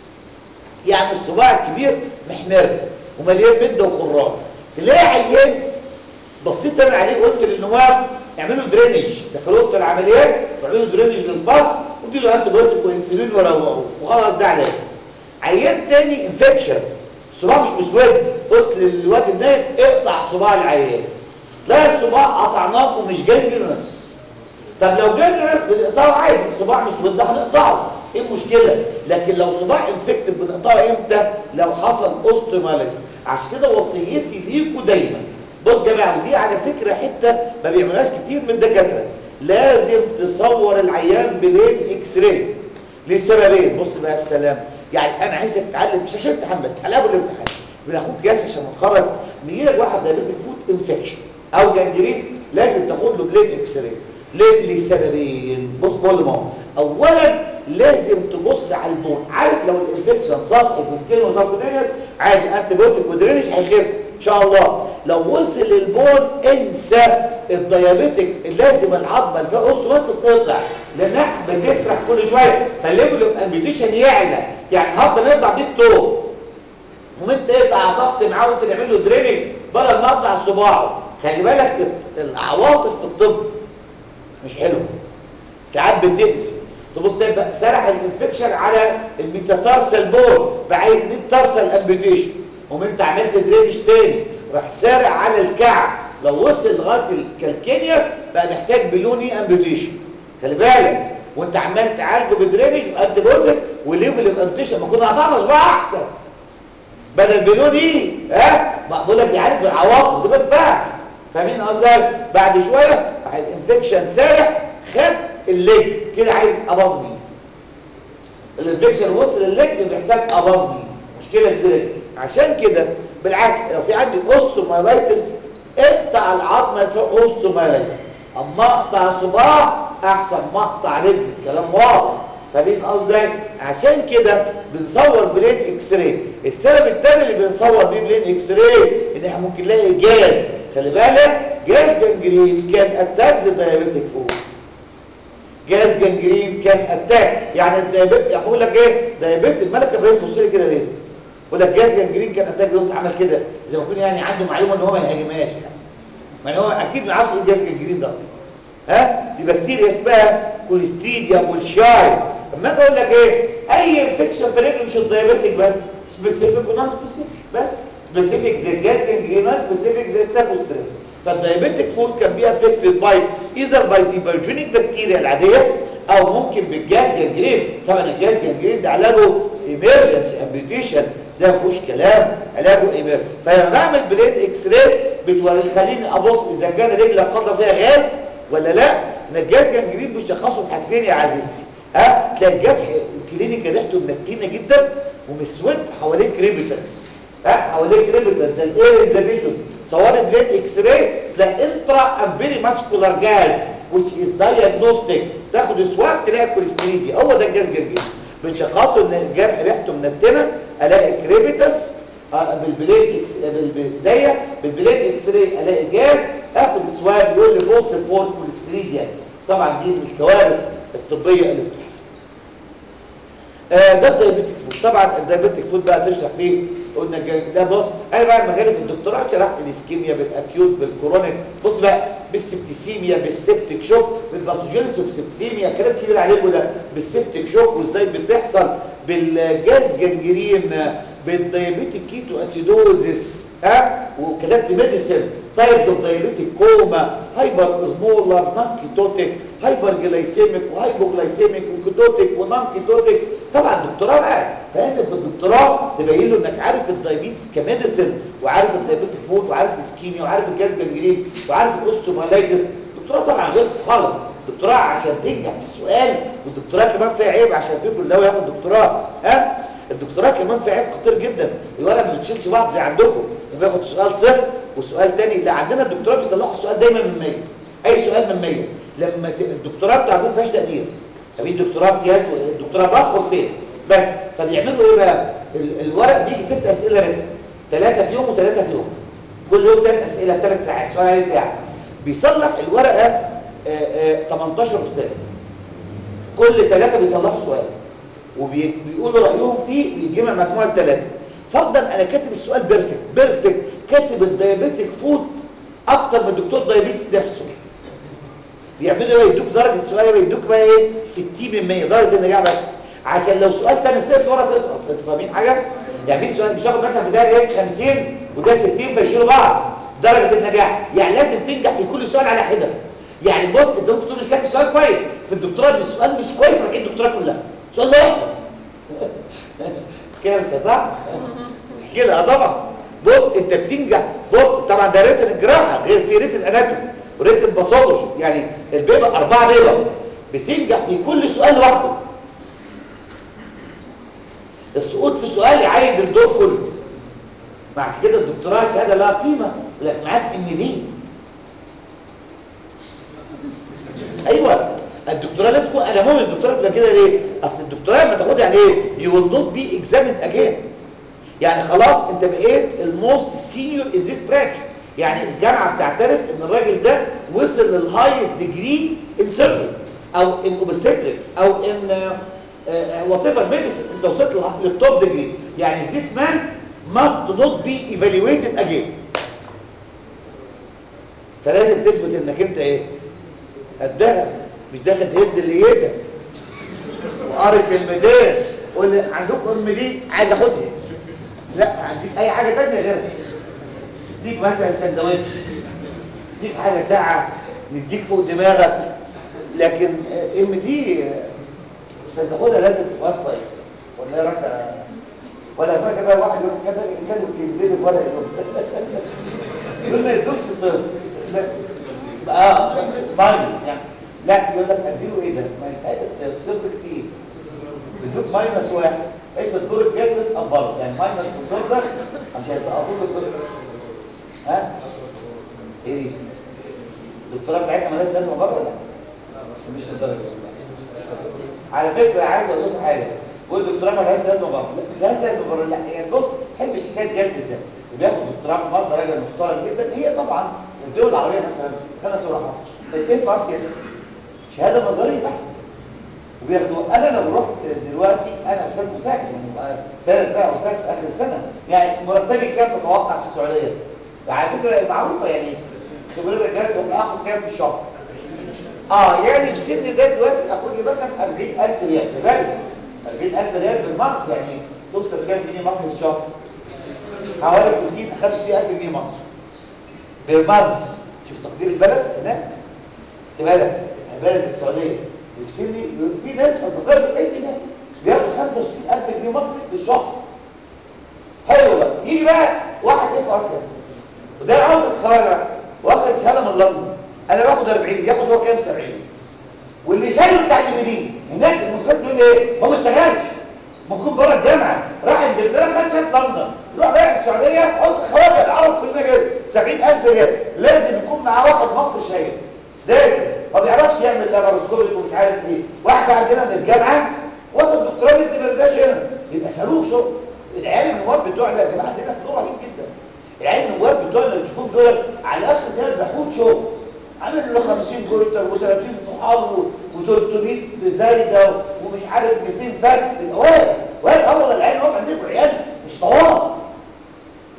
يعني الصباع الكبير محمر ومليان بده وخراج تلاقي عيان بصيت انا عليه قلت للنواب اعملوا درينج دخلوا اوضه العمليات واعملوا درينج للباص ودي له انتي بايوتيك وانسولين وروقوه وخلاص ده علاج عيان تاني انفكشن صباع مش مسود قلت للواد النايم اقطع صباع العيان لا الصباع قطعناه ومش جانجرينس طب لو جانجرينس بنقطعه عادي صباع مسود ده هنقطعه ايه المشكله لكن لو صباع انفكتد بنقطعه امتى لو حصل اوستوماليتس عشان كده وصيتي ليكوا دايما بص يا جماعه ودي على فكره حته ما بيعملهاش كتير من الدكاتره لازم تصور العيان بلين اكس راي لسببين بص بقى السلام يعني انا عايزك تتعلم مش عشان امتحان بس تعالى قبل الامتحان من اخوك ياسر عشان نتخرج بيجي لك واحد دايبيتك فود انفكشن او جنجرين لازم تاخد له بلين اكس راي ليه لسببين بص بقول ما اولا لازم تبص على البون عارف لو الانفكشن سطحي في سكين وساكودينيس عادي انتي بايوتيك ودرينج هيخف ان شاء الله لو وصل البون انسى الديابيتك لازم العظمه اللي فيها قص بس تقطع لانها بتسرح كل شويه فالليفل اوف امبيديشن يعلى يعني هفضل نقطع بيه الطوق وانت تقطع ضغط معاه وانت تعمل له درينج بدل ما اقطع صباعه خلي بالك العواطف في الطب مش حلوه ساعات بتأذي تبص تبقى سرح الانفكشن على الميتاتارسال بول فعايز ميتاتارسال امبيديشن وما انت عملت درينج تاني راح سارع على الكعب لو وصل لغايه الكالكينيوس بقى محتاج بلوني امبيديشن خلي بالك وانت عمال تعالجه بدرينج وانت بوتك وليفل الامبيديشن ما كنا هتعرف بقى احسن بدل بلوني ها بقول لك بيعالج بالعواطف ده ما ينفعش فاهمين قصدي بعد شويه راح الانفكشن سارح خد الليج كده عايز ابضني الانفكشن وصل الليج محتاج ابضني مشكله كبيره عشان كده بالعكس لو في عندي اوستومايلايتس اقطع العظمه فوق اوستومايلايتس اما اقطع صباع احسن ما اقطع رجل كلام واضح فاهمين قصدي عشان كده بنصور بلين اكس راي السبب الثاني اللي بنصور بيه بلين اكس راي ان احنا ممكن نلاقي جاز خلي بالك جاز جنجرين كان اتاك ذا دايابيتيك فودز جاز جنجرين كان اتاك يعني الدايابيت يعني بقول لك ايه دايابيت الملكه ابراهيم بص لي كده ليه بقول لك جاز جنجرين كان اتاك ده عمل كده زي ما يكون يعني عنده معلومه ان هو ما يهاجمهاش يعني ما هو اكيد ما يعرفش ايه جاز جنجرين ده اصلا ها دي بكتيريا اسمها كوليستريديا بولشاي اما اجي اقول لك ايه اي انفكشن في الرجل مش الدايابيتك بس سبيسيفيك ونون سبيسيفيك بس سبيسيفيك زي الجاز جنجرين نون سبيسيفيك زي التاكوستريم فالدايابيتك فود كان بي افكتد باي ايذر باي ذا بيرجينيك بكتيريا العاديه او ممكن بالجاز جنجرين طبعا الجاز جنجرين ده علاجه ايمرجنسي امبيوتيشن ده ما فيهوش كلام علاجه ايمرجنسي فلما بعمل بلين اكس راي بتخليني ابص اذا كان رجلك قضى فيها غاز ولا لا ان الجاز جنجرين بيشخصوا بحاجتين يا عزيزتي ها تلاقي الجرح الكلينيكي ريحته منتنه جدا ومسود حواليه كريبيتس ها حواليه كريبيتس ده الاير انزافيشوس صور بلين اكس راي تلاقي انترا امبيري ماسكولار جاز which is diagnostic تاخد سواب تلاقي كوليستريدي هو ده الجاز جنجرين بنشخصه ان الجرح ريحته منتنه الاقي كريبيتس بالبلين اكس بالايديا بالبلين اكس راي الاقي جاز اخد سواب يقول لي بوست فور كوليستريديا طبعا دي من الكوارث الطبيه اللي بتحصل آه ده الدايابيتك فود طبعا الدايابيتك فود بقى تشرح فيه قلنا الجانب ده بص انا بقى مجالي في الدكتوراه شرحت الاسكيميا بالاكيوت بالكرونيك بص بقى بالسبتسيميا بالسبتيك شوك بالباثوجينيس اوف سبتسيميا كلام كبير عليكم ده بالسبتيك شوك وازاي بتحصل بالجاز جنجرين بالديابيتيك كيتو اسيدوزيس ها وكتبت ميديسن تايب اوف دايابيتيك كوما هايبر اوزمولار نون كيتوتيك هايبر جلايسيميك وهايبوجلايسيميك وكيتوتيك ونون كيتوتيك طبعا دكتوراه بقى فلازم في الدكتوراه تبين له انك عارف الدايابيتس كميديسن وعارف الدايابيتيك فود وعارف الاسكيميا وعارف الجاز جنجرين وعارف الاوستومالايتس الدكتوراه طبعا غير خالص الدكتوراه عشان تنجح في السؤال والدكتوراه كمان فيها عيب عشان في كله ياخد دكتوراه ها الدكتوراه كمان فيها عيب خطير جدا الورق ما بتشيلش بعض زي عندكم بياخد سؤال صفر وسؤال تاني لا عندنا الدكتوراه بيصلحوا السؤال دايما من 100 اي سؤال من 100 لما ت... الدكتوراه بتاعتهم ما فيهاش تقدير مفيش دكتوراه امتياز الدكتوراه باخد فين بس فبيعملوا ايه بقى ال... الورق بيجي ست اسئله رتم ثلاثه في يوم وثلاثه في يوم كل يوم ثلاث اسئله بثلاث ساعات سؤال اي ساعه بيصلح الورقه آآ آآ 18 استاذ كل ثلاثه بيصلحوا سؤال وبيقولوا رايهم فيه بيجمع مجموعه ثلاثه فرضا انا كاتب السؤال بيرفكت بيرفكت كاتب الدايابيتيك فود اكتر من الدكتور دايابيتس نفسه بيعملوا ايه يدوك درجه السؤال يدوك بقى ايه 60 من 100 درجه النجاح بس عشان لو سؤال تاني سقط ورا تسقط انتوا فاهمين حاجه يعني في سؤال مش هاخد مثلا ده ايه 50 وده 60 فيشيلوا بعض درجه النجاح يعني لازم تنجح في كل سؤال على حده يعني بص انت ممكن تقول كاتب سؤال كويس في الدكتوراه السؤال مش كويس فكده الدكتوراه كلها سؤال واحد كارثه صح مشكله اه طبعا بص انت بتنجح بص طبعا ده ريت الجراحه غير في ريت الاناتومي وريت الباثولوجي يعني البيبه اربعه بيبه بتنجح في كل سؤال لوحده السقوط في سؤال يعيد الدور كله مع كده الدكتوراه شهاده لها قيمه لك معاك ان دي ايوه الدكتوراه لازم تكون انا مؤمن الدكتوراه تبقى كده ليه اصل الدكتوراه لما تاخدها يعني ايه يو ويل نوت بي اكزاميند اجين يعني خلاص انت بقيت الموست سينيور ان ذيس برانش يعني الجامعه بتعترف ان الراجل ده وصل للهايست ديجري ان سيرجري او ان اوبستريكس او ان وات ايفر ميديسن انت وصلت للتوب ديجري يعني ذيس مان must not be evaluated again فلازم تثبت انك انت ايه قدها مش داخل تهز اللي ايدك وقاري كلمتين قول لي عندكم ام دي عايز اخدها لا عندك اي حاجه ثانيه غيرها نديك مثلا سندوتش نديك حاجه ساعه نديك فوق دماغك لكن ام دي عشان تاخدها لازم تبقى كويس ولا ايه رايك ولا فاكر بقى واحد يقول كده كاتب كلمتين في ورقه يقول يقول ما يدوكش صفر اه ماينس يعني لا يقول لك اديله ايه ده ما يساعد الصفر كتير بيدوك ماينس واحد ليس الدور الجاي بس افضل يعني ماينس في الدور ده عشان يسقطوا له صفر ها ايه دي الدكتوراه بتاعتنا مالهاش لازمه بره ولا مش للدرجه على فكره عايز اقول لكم حاجه بقول الدكتوراه مالهاش لازمه بره لا مالهاش لازمه بره لا يعني بص ما بحبش حكايه جلد الذات اللي بياخد دكتوراه من بره راجل محترم جدا هي طبعا الدول العربيه مثلا خلينا صراحه الاف ار سي اس شهاده نظريه بحته وبياخدوا انا لو رحت دلوقتي انا استاذ مساعد يعني سنه بقى استاذ في اخر السنه يعني مرتبي كام تتوقع في السعوديه على فكره معروفه يعني خبرتك جت بس اخد كام في الشهر اه يعني في سن ده دلوقتي اخد لي مثلا 40000 ريال في بالك 40000 ريال بالمصري يعني توصل كام جنيه مصري في الشهر حوالي 60 50000 جنيه مصري بالمارس شوف تقدير البلد هناك بالك بلد السعوديه وفي سني في ناس اصدقائي في الحته دي بياخد 25000 جنيه مصري في الشهر حلو بقى يجي بقى واحد اف ار سي وده عاوز يتخرج واخد شهاده من لندن انا باخد 40 ياخد هو كام 70 واللي شايله بتاع الجميلين هناك المستشفى يقول ايه هو ما اشتغلش ممكن بره الجامعه راح انجلترا خد شهاده لندن يروح رايح السعوديه قلت خلاص العرب كلنا كده 70000 ريال لازم يكون معاه واحد مصري شايل لازم ما بيعرفش يعمل لاباروسكوبي ومش عارف ايه واحد بقى عندنا من الجامعه واخد دكتوراه من الدمرداش هنا يبقى صاروخ شغل العيال النواب بتوعنا يا جماعه عندنا فلوس رهيب جدا العيال النواب بتوعنا اللي بتشوفهم دول على اخر ده بحوت شغل عامل له 50 جولتر و30 طحال و300 زايده ومش عارف 200 فك يبقى واقف واقف اول العيال واقف عندكم عيال مش طوال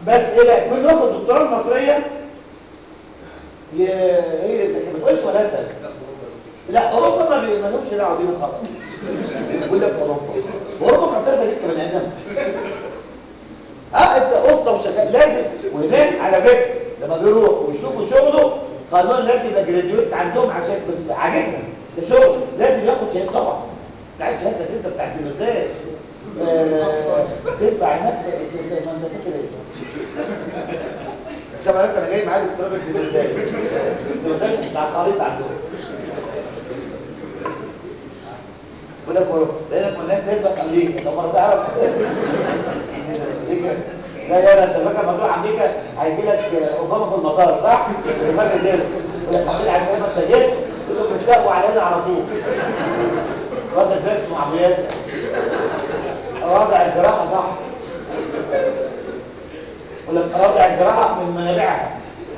بس ايه بقى كل واخد الدكتوراه المصريه ي- هي اللي ما تقولش ولا اسال لا اوروبا ما بي- ما لهمش دعوه بينا خالص بيقول لك اوروبا اوروبا معترفه بيك كبني ادم اه انت اسطى وشغال لازم وهناك على فكره لما بيروحوا ويشوفوا شغله قانون لازم يبقى جراديويت عندهم عشان بس عاجبنا ده شغل لازم ياخد شهاده طبعا انت عايز شهادتك انت بتاعت البلدان تطلع هناك ما انت فاكر ايه سبع انا جاي معايا دكتوراه بالبلدان البلدان بتاع الخريطه عندهم وده في اوروبا لانك الناس تسبق امريكا لو ما تعرف ليه كده؟ لا لا لا انت فاكر موضوع امريكا هيجي لك اوباما في المطار صح؟ انت فاكر كده يقول لك حبيبي عايز ما انت جيت تقول له بتلاقوا علينا على طول واخد درس مع ابو ياسر راضع الجراحه صح يقول لك راضع الجراحه من منابعها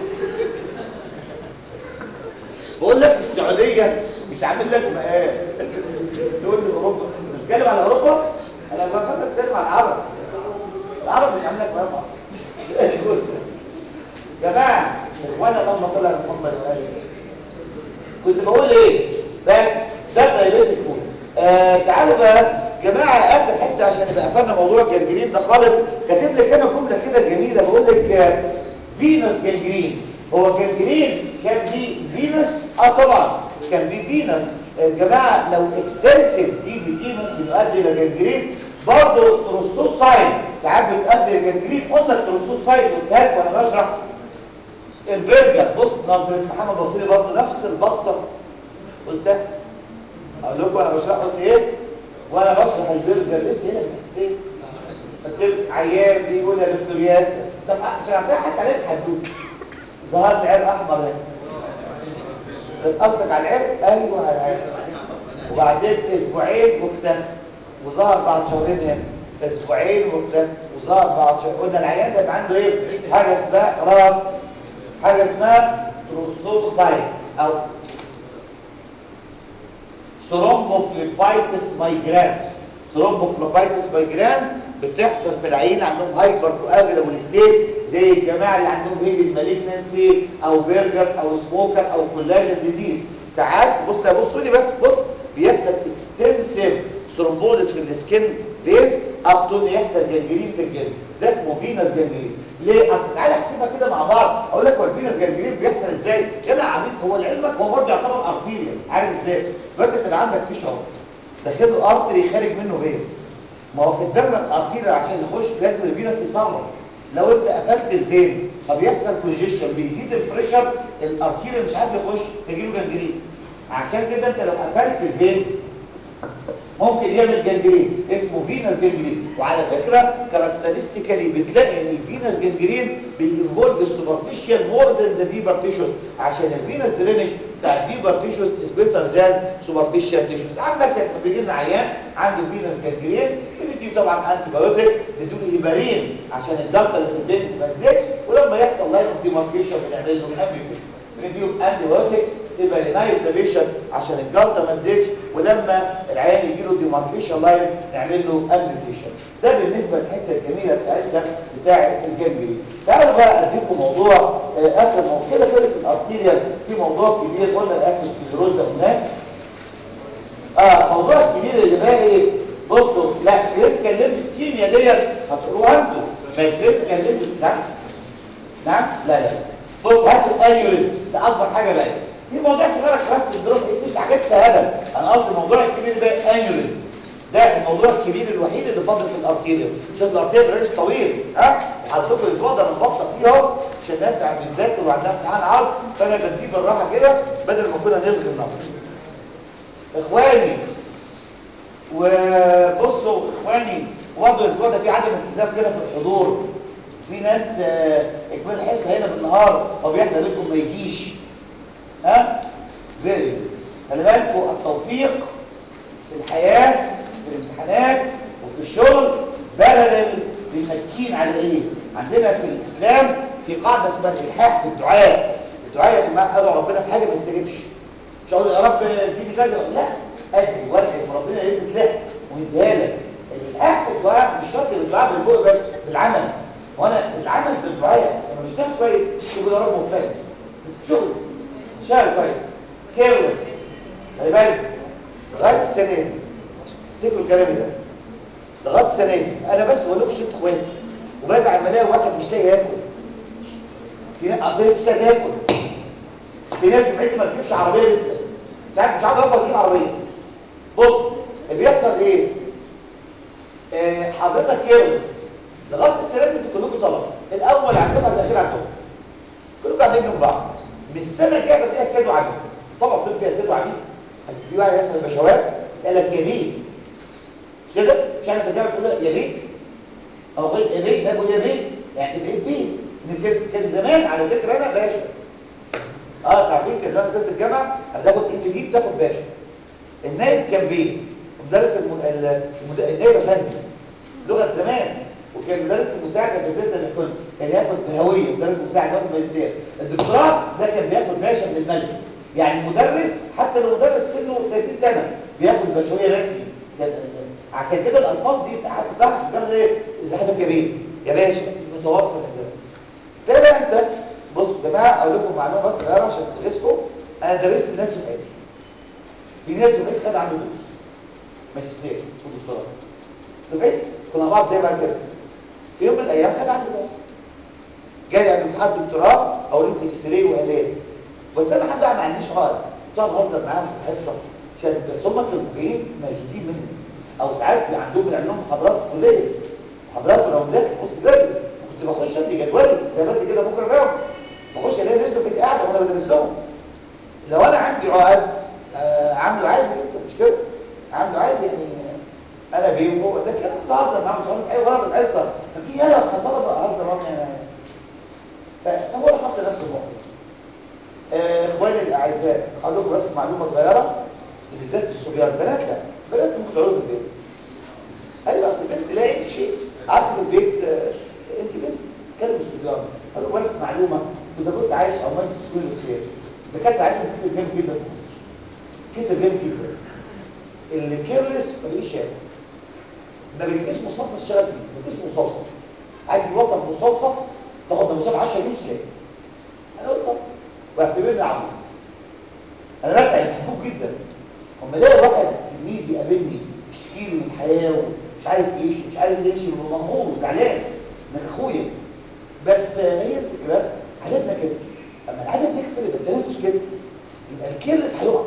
بقول لك السعوديه مش عامل لك مقام تقول لي اوروبا بتتكلم على اوروبا انا بفكر بتكلم على العرب العرب مش عامل لك مقام اصلا جماعه وانا اللهم صل على محمد وآله كنت بقول ايه بس ده دايركت فود آه تعالوا بقى جماعه اخر حته عشان نبقى قفلنا موضوع الجنجرين ده خالص كاتب لك انا جمله كده جميله بقول لك آه، فينوس جنجرين هو جنجرين كان في فينوس اه طبعا كان في فينوس آه، جماعه لو اكستنسيف دي بي دي ممكن يؤدي الى جنجرين برضه تروسوت ساين ساعات بتؤدي الى جنجرين قلنا التروسوت ساين قلتها وانا بشرح البرجر بص نظرة محمد بصيري برضه نفس البصة قلتها اقول لكم انا بشرح قلت ايه وانا بشرح البرجر لسه هنا في ايه قلت عيان بيقول يا دكتور ياسر طب شرحتها حتى عليه الحدود ظهر لي عرق احمر هنا قصدك على العرق ايوه على العرق وبعدين اسبوعين مختفي وظهر بعد شهرين هنا اسبوعين مختفي وظهر بعد شهرين قلنا العيان ده يبقى عنده ايه حاجه اسمها راس حاجه اسمها تروسوسايت او ثرومبوفليبايتس مايجرانز ثرومبوفليبايتس مايجرانز بتحصل في العيين اللي عندهم هايبر كواجولابل ستيت زي الجماعه اللي عندهم هيبي مالجنسي او برجر او سموكر او كولاجين ديزيز ساعات بص لا بصوا لي بس بص بيحصل اكستنسيف ثرومبوزس في السكين فينز اب تو يحصل جنجرين في الجلد ده اسمه فينس جنجرين ليه اصل تعالى احسبها كده مع بعض اقول لك هو الفينس جنجرين بيحصل ازاي كده عميد هو لعلمك هو برضه يعتبر ارتيريا عارف ازاي دلوقتي انت عندك فيش اهو داخل له ارتري خارج منه فين ما هو الدم الارتيريا عشان يخش لازم الفينس يصرف لو انت قفلت الفين فبيحصل كونجيشن بيزيد البريشر الارتيريا مش عارف يخش تجيله جنجرين عشان كده انت لو قفلت الفين ممكن يعمل جنجرين اسمه فينس جنجرين وعلى فكرة كاركترستيكالي بتلاقي ان الفينس جنجرين بينفولد السوبرفيشال مور ذان ذا ديبر تيشوز عشان الفينس درينج بتاع الديبر تيشوز از بيتر ذان سوبرفيشال تيشوز عامة لما بيجي لنا عيان عنده فينس جنجرين بندي طبعا انتي بايوتيك نديله هيبارين عشان الجلطه اللي في البنت ما تزيدش ولما يحصل لاين ديماركيشن بنعمل له امبيوتيك نديهم انتي بايوتكس يبقى ينايزابيشن عشان الجلطه ما تزيدش ولما العيان يجي له ديماركيشن لاين نعمل له امبيوتيشن ده بالنسبه للحته الجميله بتاعتنا بتاعه الجنجري تعالوا بقى اديكم موضوع آه، اخر موضوع كده خلص الارتيريال في موضوع كبير قلنا الاكسسكليروز ده قلناه اه موضوع الكبير اللي بقى ايه بصوا لا كلينيكال ليمب سكيميا ديت هتقولوها انتوا ما كلينيكال ليمب نعم نعم لا لا بص هات الانيوريزمز ده اكبر حاجه بقى في موضوع صغير كلاس سندروم ايه في حاجات هبل انا قصدي الموضوع الكبير ده انيوريزمز ده الموضوع الكبير الوحيد اللي فاضل في الارتيريا شوف الارتيريا برانش طويل ها حضرتكم الاسبوع ده بنبطل فيه اهو عشان الناس عم بتذاكر وعندها امتحان عرض فانا بديه بالراحه كده بدل ما كنا نلغي النظر اخواني وبصوا اخواني وبرضه الاسبوع ده في عدم التزام كده في الحضور في ناس آه، اكمال الحصه هنا بالنهار هو بيحضر لكم ما يجيش ها فيري خلي بالكم التوفيق في الحياه في الامتحانات وفي الشغل بلل للنكين على ايه عندنا في الاسلام في قاعده اسمها الالحاح في الدعاء الدعاء يا جماعه ادعو ربنا في حاجه ما يستجيبش مش هقول يا رب اديني كذا لا ادي ورقه ربنا يديك لها ويديها لك الالحاح في الدعاء مش شرط الدعاء بالبوق بس بالعمل وانا العمل السنه دي افتكروا الكلام ده لغايه السنه دي انا بس بقول لكم انتوا اخواتي وبزعل لما الاقي واحد مش لاقي ياكل في ناس في ناس مش لاقي تاكل في ناس بتعد ما تجيبش عربيه لسه مش عارف مش عارف افضل اجيب عربيه بص اللي بيحصل ايه آه حضرتك كيرلس لغايه السنه دي انتوا كلكم طلبه الاول عندكم الاخير عندكم كلكم قاعدين جنب بعض من السنه الجايه بقى فيها سيد وعبيد طبعا في فيها سيد وعبيد في واحد يسال البشوات قال لك يا بيه مش كده مش احنا في الجامعه بتقول له يا بيه او غير يا بيه بقول يا بيه يعني بقيت بيه ان كان كان زمان على فكره انا باشا اه تعرفين كان زمان سنه الجامعه بتاخد ام دي بتاخد باشا النائب كان بيه مدرس الم... ال- المد... النائب افندي لغه زمان وكان مدرس المساعد اساتذه الاحكام كان ياخد هويه مدرس مساعد ياخد ماجستير الدكتوراه ده كان بياخد باشا من الملك يعني مدرس حتى لو مدرس سنه 30 سنه بياخد باشويه رسمي كان- عشان كده الالفاظ دي حتى تحت بتاخد ايه اذا حضرتك يا بيه يا باشا متواصل من زمان تابع انت بصوا يا جماعه اقول لكم معلومه بس صغيره عشان تغيظكم انا درست الناس في حياتي في ناس دفعتي خد عنده دروس ماجستير ودكتوراه دفعتي كنا مع بعض زي بعد كده في يوم من الايام خد عنده درس جاي قبل امتحان دكتوراه اقول لهم اكس راي والات بس انا حد ما عنديش عارف كنت بهزر معاهم في الحصه عشان بس هم كانوا جايين مشدودين مني او ساعات بيبقى عندهم بيعملوا لهم محاضرات في الكليه محاضرات ولو داخل كنت جرادي كنت بخش ادي جدولي زي ما انت كده بكره بقى بخش الاقي الناس في قاعده وانا بدرس لهم لو انا عندي عقد آه عامله عادي جدا مش كده عامله عادي يعني انا بيه وهو ده كلام بهزر معاهم مش هقول لك اي غلط الحصه ففي يلا احنا طلبه اهزر معاهم يعني فهو اللي حط نفسه الموضوع آه، اخواني الاعزاء اقول لكم بس معلومه صغيره بالذات الصبيان بنات لا بنات ممكن تقعدوا في البيت ايوه اصل البنت تلاقي شيء عارف في البيت آه، انت بنت كلم الصبيان اقول له بس معلومه اذا كنت عايش او ما انت تقول الخير الدكاتره عندهم كتير جامد جدا في مصر كتير جامد جدا اللي كيرلس ما بيجيش ياكل ما بيتقيس مصاصه الشغل فيه ما بيتقيس مصاصه عايز يوطن مصاصه تاخد مصاصه 10 جنيه مش لاقي انا قلت طب واعتبرني عبيط انا بسأل محبوب جدا اما الاقي واحد تلميذ يقابلني يشكي له من الحياه ومش عارف يعيش ومش عارف يمشي ومنهور وزعلان من اخويا بس آه، هي الفكره عددنا كده اما العدد يكتر يبقى التنافس كده يبقى الكيرلس هيقع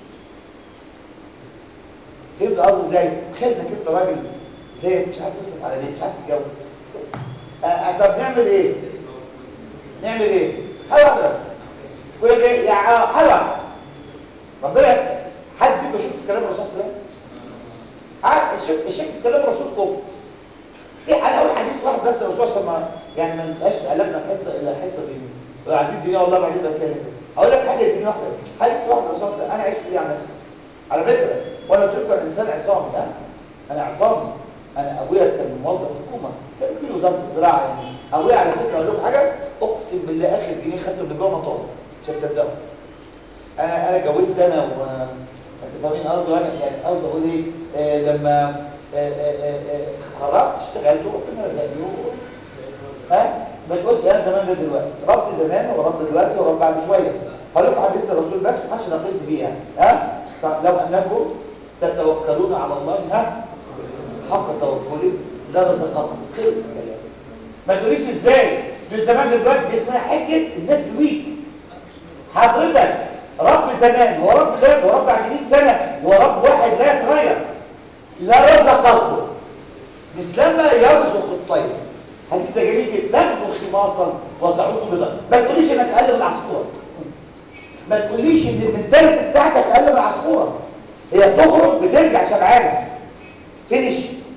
فهمت قصدي ازاي؟ تخيل انك انت راجل زي مش عارف تصرف على بيت مش عارف تتجوز آه، آه، طب نعمل ايه؟ نعمل ايه؟ حاجه واحده بس كل ايه؟ يعني آه، حاجه واحده ربنا حد فيكم يشوف في كلام الرسول صلى الله عليه وسلم؟ عارف الشك الشك في كلام الرسول كفر في انا اقول حديث واحد بس الرسول صلى الله عليه وسلم يعني ما نبقاش قلبنا حصه الا حصه دي وقاعدين الدنيا والله بعدين بتكلم اقول لك حاجه دي واحده حديث واحد الرسول صلى الله عليه وسلم انا عشت فيه عن نفسي على فكره وانا قلت لكم انا انسان عصامي ها انا عصامي انا ابويا كان موظف حكومه كان في وزاره الزراعه يعني ابويا على فكره اقول لكم حاجه اقسم بالله اخر جنيه خدته من جوه مطار مش هتصدقوا انا انا اتجوزت انا و انت فاهمين قصدي انا يعني قصدي اقول ايه آه لما آه آه آه آه، اتخرجت اشتغلت وربنا رزقني و- ها ما تقولش انا زمان غير دلوقتي رب زمان ورب دلوقتي ورب بعد شويه هقول لكم حديث الرسول بس ما حدش ناقص بيه يعني ها طب لو انكم تتوكلون على الله ها حق توكله لا رزقكم خلص الكلام ما تقوليش ازاي مش زمان دلوقتي دي اسمها حجه الناس الويك حضرتك رب زمان ورب دلوقتي ورب بعد 100 سنه ورب واحد لا يتغير لا رزقكم مثلما يرزق الطير حديث ده جميل جدا تاخدوا خماصا وتعودوا بضا ما تقوليش انك اقل من العصفوره ما تقوليش ان المنتاليتي بتاعتك اقل من العصفوره هي بتخرج بترجع شبعانه فينش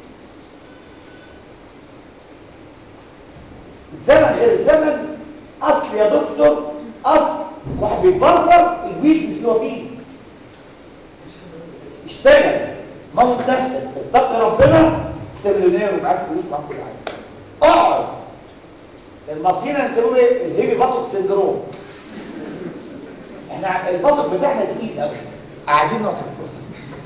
الزمن غير الزمن اصل يا دكتور اصل واحد بيبرر الويكنس اللي هو فيه اشتغل موت نفسك اتقي ربنا انت مليونير ومعاك فلوس ومعاك كل حاجه اقعد المصينه بيسموه ايه الهيفي باتوك سندروم احنا الباتوك بتاعنا تقيل قوي عايزين نقعد كده بص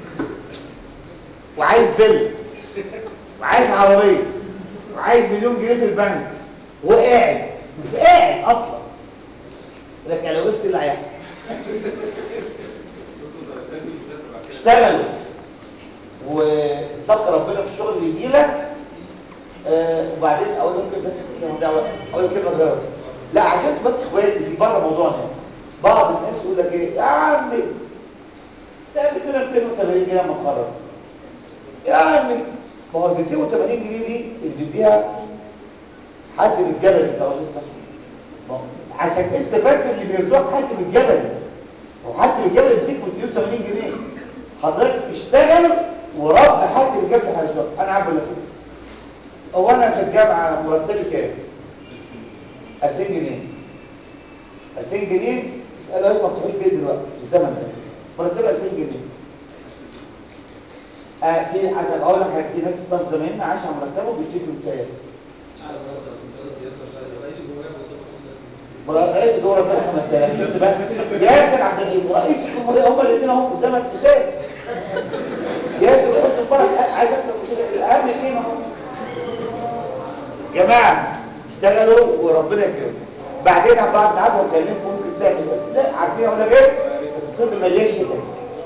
وعايز فيلا وعايز عربيه وعايز مليون جنيه في البنك وقاعد انت قاعد اصلا لكن لو قلت اللي هيحصل اشتغلوا اتقي ربنا في الشغل اللي يجيلك آه وبعدين اقول لك بس كلمه صغيره اقول لك كلمه صغيره لا عشان بس اخواتي في بره موضوعنا بعض الناس يقول لك ايه يا عمي تعمل كده 280 جنيه لما اتخرج يا عمي ما هو ال 280 جنيه دي اللي بيديها حد من الجبل انت قلت صح ما هو عشان انت فاكر اللي بيرزقك حد من الجبل هو حد من الجبل يديك 280 جنيه حضرتك اشتغل ورب حد من الجبل هيرزقك انا عارف ولا هو انا في الجامعه مرتبي كام 2000 جنيه 2000 جنيه اسالوا ايه ما بتروحوش بيه دلوقتي في الزمن ده مرتبه 2000 جنيه آه في حاجه اقول لك في ناس ستاف زمايلنا عايش على مرتبه بيشتكوا بكام رئيس الدوله كان 5000 شفت بقى ياسر عبد الحليم ورئيس الجمهوريه هم الاثنين اهو قدامك مثال ياسر وحسن مبارك عايز اكتب اهم اثنين اهو جماعه اشتغلوا وربنا يكرمكم بعدين هبقى معاكم واكلمكم ممكن تعمل إيه. لا عارفين اقول لك ايه الطب مليان شتاء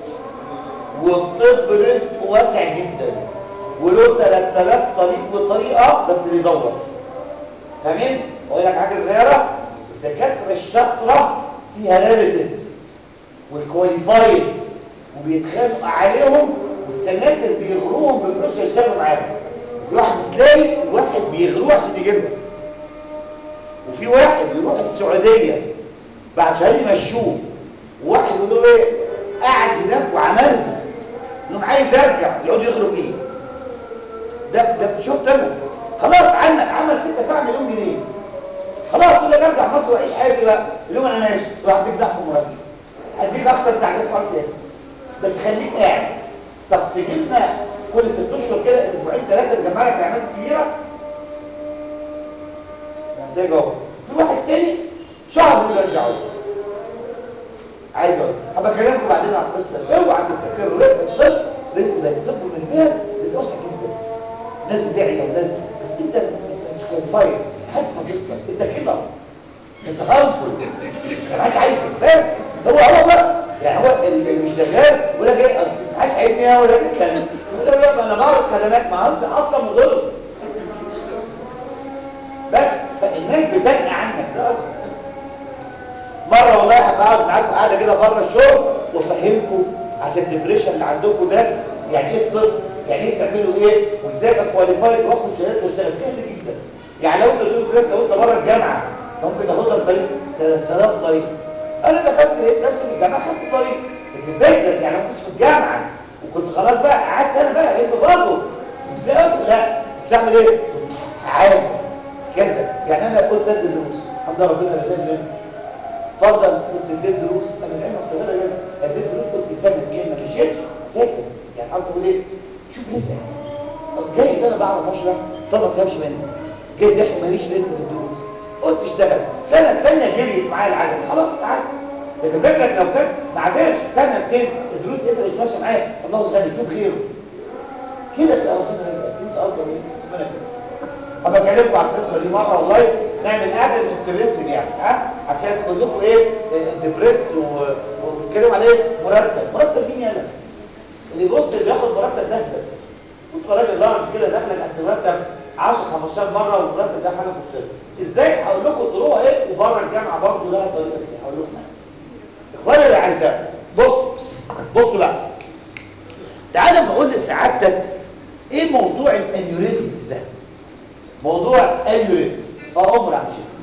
والطب رزق واسع جدا وله 3000 طريق وطريقه بس اللي يدور فاهمين اقول لك حاجه صغيره الدكاتره الشاطره فيها ريليتيفز والكواليفايد وبيتخانقوا عليهم والسناتر بيغروهم بفلوس يشتغلوا معاهم في واحد مسلاقي واحد بيغروه عشان يجيبها وفي واحد بيروح السعوديه بعد شهر يمشوه وواحد يقول له ايه قاعد هناك وعملها انه عايز يرجع يقعدوا يغروا فيه ده ده شفت انا خلاص عنك عمل 6 7 مليون جنيه خلاص تقول لك ارجع مصر واعيش حياتي بقى اليوم انا ماشي تروح اديك ضعف مرتب اديك اكتر تعليم فرنسي بس خليك قاعد طب تجي لنا كل ست اشهر كده اسبوعين ثلاثه نجمع لك اعمال كبيره ده جوه في واحد تاني شهر بيرجعوا عايز اقول هبقى اكلمكم بعدين عن القصه اوعى تفتكروا رزق الطب رزق ده الطب من هنا رزق واسع جدا ناس بتعلى وناس بس انت مش كواليفايد حد نصيصك انت كده انت هارمفول ما حدش عايزك بس هو هو بقى يعني هو اللي مش شغال يقول لك ايه ما حدش عايزني انا ولا تتكلم يقول لك انا بعرض خدمات ما انت اصلا مضر بس الناس بتنقى عنك ده أكتر. مره والله هبقى اقعد معاكم قاعده كده بره الشغل وافهمكم عشان الدبريشن اللي عندكم ده يعني ايه الطب يعني ايه تعملوا ايه وازاي ابقى كواليفايد واخد شهادات واشتغل سهل جدا يعني لو انت تقول كده لو انت بره الجامعه ممكن تاخدها بطريق 3000 طريق انا دخلت لقيت نفسي في الجامعه خدت طريق لكن فكرة يعني لو كنت في الجامعه وكنت خلاص بقى قعدت انا بقى لقيت برضه لا لا بتعمل ايه؟ عادي كذا يعني انا قلت ادي دروس الحمد لله ربنا رزقني منه اتفضل كنت اديت دروس انا العلم في القاهره كده اديت دروس كنت ساكت كده ما مشيتش ساكت يعني قصدي اقول ايه شوف لسه جايز انا بعرف اشرح طب ما تفهمش مني جايز يا اخي ماليش رزق في الدروس قلت اشتغل سنه ثانيه جريت معايا العجل خلاص تعالى لكن فكرك لو كان ما عداش سنه اتنين الدروس يقدر يتمشى معايا الله غني شوف خيره كده تبقى ربنا رزقك انت افضل ايه ربنا يكرمك ابقى اكلمكم على القصه دي مره والله نعمل قعده انترستنج يعني ها عشان كلكم ايه ديبريست ونتكلم على ايه مرتب مرتب مين يلا اللي يبص اللي بياخد مرتب ده ازاي كنت راجل ظاهر كده داخلك قد مرتب 10 15 مره والمرتب ده حاجه مبسطه ازاي هقول لكم طرقها ايه وبره الجامعه برضه لها طريقه كتير هقول لكم اخواني الاعزاء بص بصوا بقى تعالى اما اقول لسعادتك ايه موضوع الانيوريزمز ده موضوع انيوريزم اه عمر عم شيخ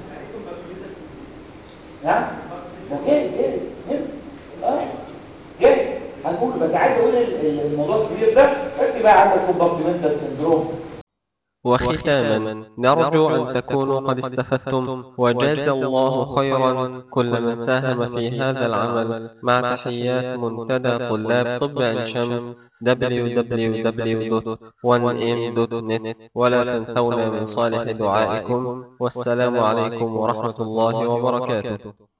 نعم اوكي ايه ايه اه ايه هنقول بس عايز اقول ال- الموضوع الكبير ده انت بقى عندك كومبارتمنتال سندروم وختاما نرجو أن تكونوا قد استفدتم وجاز الله خيرا كل من ساهم في هذا العمل مع تحيات منتدى طلاب طب عين شمس www.1m.net ولا تنسونا من صالح دعائكم والسلام عليكم ورحمة الله وبركاته